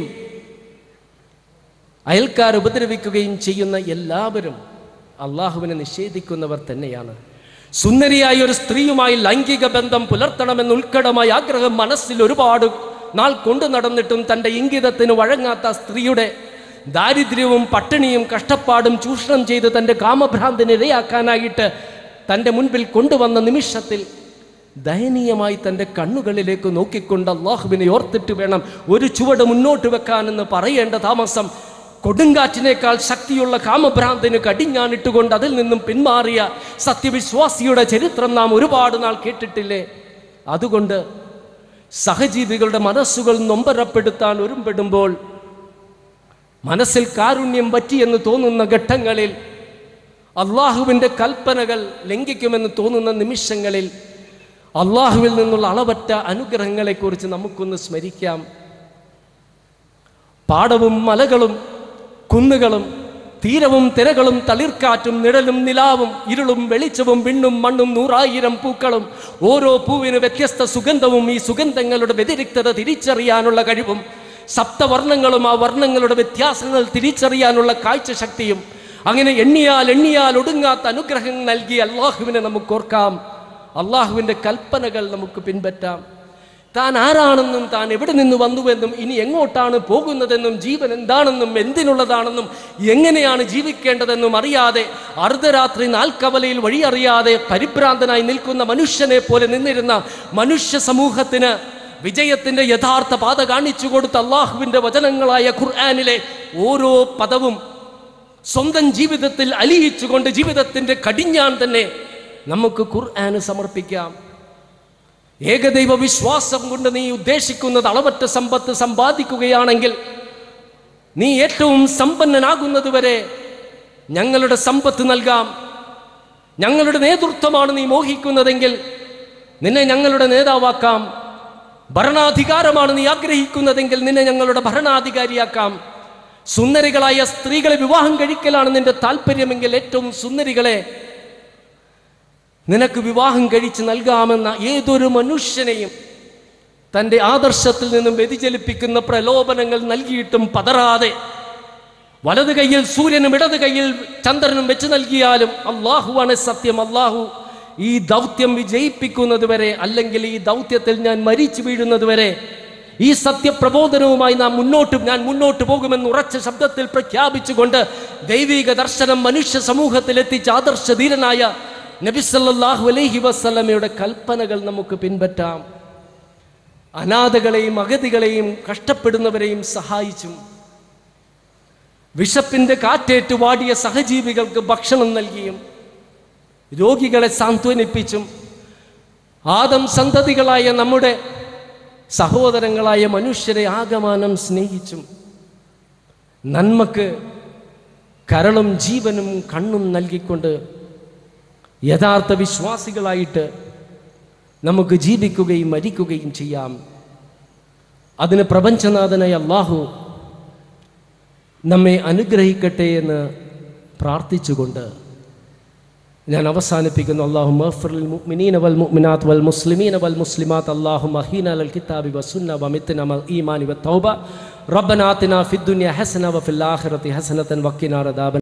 A: അയൽക്കാർ ഉപദ്രവിക്കുകയും ചെയ്യുന്ന എല്ലാവരും അള്ളാഹുവിനെ നിഷേധിക്കുന്നവർ തന്നെയാണ് സുന്ദരിയായ ഒരു സ്ത്രീയുമായി ലൈംഗിക ബന്ധം പുലർത്തണമെന്ന് ഉത്കടമായ ആഗ്രഹം മനസ്സിൽ ഒരുപാട് നാൾ കൊണ്ടു നടന്നിട്ടും തൻ്റെ ഇംഗിതത്തിന് വഴങ്ങാത്ത സ്ത്രീയുടെ ദാരിദ്ര്യവും പട്ടിണിയും കഷ്ടപ്പാടും ചൂഷണം ചെയ്ത് തൻ്റെ കാമഭ്രാന്തിന് ഇരയാക്കാനായിട്ട് തൻ്റെ മുൻപിൽ കൊണ്ടുവന്ന നിമിഷത്തിൽ ദയനീയമായി തൻ്റെ കണ്ണുകളിലേക്ക് നോക്കിക്കൊണ്ട് അള്ളാഹുവിനെ ഓർത്തിട്ട് വേണം ഒരു ചുവട് മുന്നോട്ട് വെക്കാനെന്ന് പറയേണ്ട താമസം കൊടുങ്കാറ്റിനേക്കാൾ ശക്തിയുള്ള കാമഭ്രാന്തിന് കടിഞ്ഞാണിട്ടുകൊണ്ട് അതിൽ നിന്നും പിന്മാറിയ സത്യവിശ്വാസിയുടെ ചരിത്രം നാം ഒരുപാട് നാൾ കേട്ടിട്ടില്ലേ അതുകൊണ്ട് സഹജീവികളുടെ മനസ്സുകൾ നൊമ്പരപ്പെടുത്താൻ ഒരുമ്പെടുമ്പോൾ മനസ്സിൽ കാരുണ്യം പറ്റിയെന്ന് തോന്നുന്ന ഘട്ടങ്ങളിൽ അള്ളാഹുവിൻ്റെ കൽപ്പനകൾ ലംഘിക്കുമെന്ന് തോന്നുന്ന നിമിഷങ്ങളിൽ അള്ളാഹുവിൽ നിന്നുള്ള അളവറ്റ അനുഗ്രഹങ്ങളെക്കുറിച്ച് നമുക്കൊന്ന് സ്മരിക്കാം പാടവും മലകളും കുന്നുകളും തീരവും തിരകളും തളിർക്കാറ്റും നിഴലും നിലാവും ഇരുളും വെളിച്ചവും വിണ്ണും മണ്ണും നൂറായിരം പൂക്കളും ഓരോ പൂവിന് വ്യത്യസ്ത സുഗന്ധവും ഈ സുഗന്ധങ്ങളുടെ വ്യതിരിക്തത തിരിച്ചറിയാനുള്ള കഴിവും സപ്തവർണ്ണങ്ങളും ആ വർണ്ണങ്ങളുടെ വ്യത്യാസങ്ങൾ തിരിച്ചറിയാനുള്ള കാഴ്ചശക്തിയും അങ്ങനെ എണ്ണിയാൽ എണ്ണിയാൽ ഒടുങ്ങാത്ത അനുഗ്രഹം നൽകി അള്ളാഹുവിനെ നമുക്ക് ഓർക്കാം അള്ളാഹുവിൻ്റെ കൽപ്പനകൾ നമുക്ക് പിൻപറ്റാം താൻ ആരാണെന്നും താൻ എവിടെ നിന്ന് വന്നുവെന്നും ഇനി എങ്ങോട്ടാണ് പോകുന്നതെന്നും ജീവൻ എന്താണെന്നും എന്തിനുള്ളതാണെന്നും എങ്ങനെയാണ് ജീവിക്കേണ്ടതെന്നും അറിയാതെ അർദ്ധരാത്രി നാൽക്കവലയിൽ വഴിയറിയാതെ പരിഭ്രാന്തനായി നിൽക്കുന്ന മനുഷ്യനെ പോലെ നിന്നിരുന്ന മനുഷ്യ സമൂഹത്തിന് വിജയത്തിന്റെ യഥാർത്ഥ പാത കാണിച്ചു കൊടുത്ത അള്ളാഹുവിന്റെ വചനങ്ങളായ ഖുർആാനിലെ ഓരോ പദവും സ്വന്തം ജീവിതത്തിൽ അലിയിച്ചുകൊണ്ട് ജീവിതത്തിന്റെ കടിഞ്ഞാൻ തന്നെ നമുക്ക് ഖുർആന് സമർപ്പിക്കാം ഏകദൈവ വിശ്വാസം കൊണ്ട് നീ ഉദ്ദേശിക്കുന്നത് അളവറ്റ സമ്പത്ത് സമ്പാദിക്കുകയാണെങ്കിൽ നീ ഏറ്റവും സമ്പന്നനാകുന്നതുവരെ ഞങ്ങളുടെ സമ്പത്ത് നൽകാം ഞങ്ങളുടെ നേതൃത്വമാണ് നീ മോഹിക്കുന്നതെങ്കിൽ നിന്നെ ഞങ്ങളുടെ നേതാവാക്കാം ഭരണാധികാരമാണ് നീ ആഗ്രഹിക്കുന്നതെങ്കിൽ നിന്നെ ഞങ്ങളുടെ ഭരണാധികാരിയാക്കാം സുന്ദരികളായ സ്ത്രീകളെ വിവാഹം കഴിക്കലാണ് നിന്റെ താല്പര്യമെങ്കിൽ ഏറ്റവും സുന്ദരികളെ നിനക്ക് വിവാഹം കഴിച്ച് നൽകാമെന്ന ഏതൊരു മനുഷ്യനെയും തൻ്റെ ആദർശത്തിൽ നിന്നും വ്യതിചലിപ്പിക്കുന്ന പ്രലോഭനങ്ങൾ നൽകിയിട്ടും പതറാതെ വലത് കൈയിൽ സൂര്യനും ഇടത് കൈയിൽ ചന്ദ്രനും വെച്ച് നൽകിയാലും അള്ളാഹുവാണ് സത്യം അള്ളാഹു ഈ ദൗത്യം വിജയിപ്പിക്കുന്നത് വരെ അല്ലെങ്കിൽ ഈ ദൗത്യത്തിൽ ഞാൻ മരിച്ചു വീഴുന്നത് വരെ ഈ സത്യപ്രബോധനവുമായി നാം മുന്നോട്ട് ഞാൻ മുന്നോട്ട് പോകുമെന്ന് ഉറച്ച ശബ്ദത്തിൽ പ്രഖ്യാപിച്ചുകൊണ്ട് ദൈവിക ദർശനം മനുഷ്യ സമൂഹത്തിൽ എത്തിച്ച ആദർശധീരനായ നബിസല്ലാഹു അലൈഹി വസ്ലമയുടെ കൽപ്പനകൾ നമുക്ക് പിൻപറ്റാം അനാഥകളെയും അഗതികളെയും കഷ്ടപ്പെടുന്നവരെയും സഹായിച്ചും വിശപ്പിന്റെ കാറ്റേറ്റ് വാടിയ സഹജീവികൾക്ക് ഭക്ഷണം നൽകിയും രോഗികളെ സാന്ത്വനിപ്പിച്ചും ആദം സന്തതികളായ നമ്മുടെ സഹോദരങ്ങളായ മനുഷ്യരെ ആകമാനം സ്നേഹിച്ചും നന്മക്ക് കരളും ജീവനും കണ്ണും നൽകിക്കൊണ്ട് യഥാർത്ഥ വിശ്വാസികളായിട്ട് നമുക്ക് ജീവിക്കുകയും മരിക്കുകയും ചെയ്യാം അതിന് പ്രപഞ്ചനാഥനായ അള്ളാഹു നമ്മെ അനുഗ്രഹിക്കട്ടെ എന്ന് പ്രാർത്ഥിച്ചുകൊണ്ട് ഞാൻ അവസാനിപ്പിക്കുന്നു അള്ളാഹു മഫ്റിൽ മുഅ്മിനീന വൽ മുഅ്മിനാത്ത് വൽ മുസ്ലിമീന വൽ മുസ്ലിമാത്ത് അല്ലാഹു മഹീന അൽ കിതാബി വസുന്ന വമിത്ന മൽ ഈമാനി വത്തൗബ റബ്ബന ആതിന ഫിദ്ദുനിയ ഹസന വഫിൽ ആഖിറതി ഹസനതൻ വഖിനാ അദാബ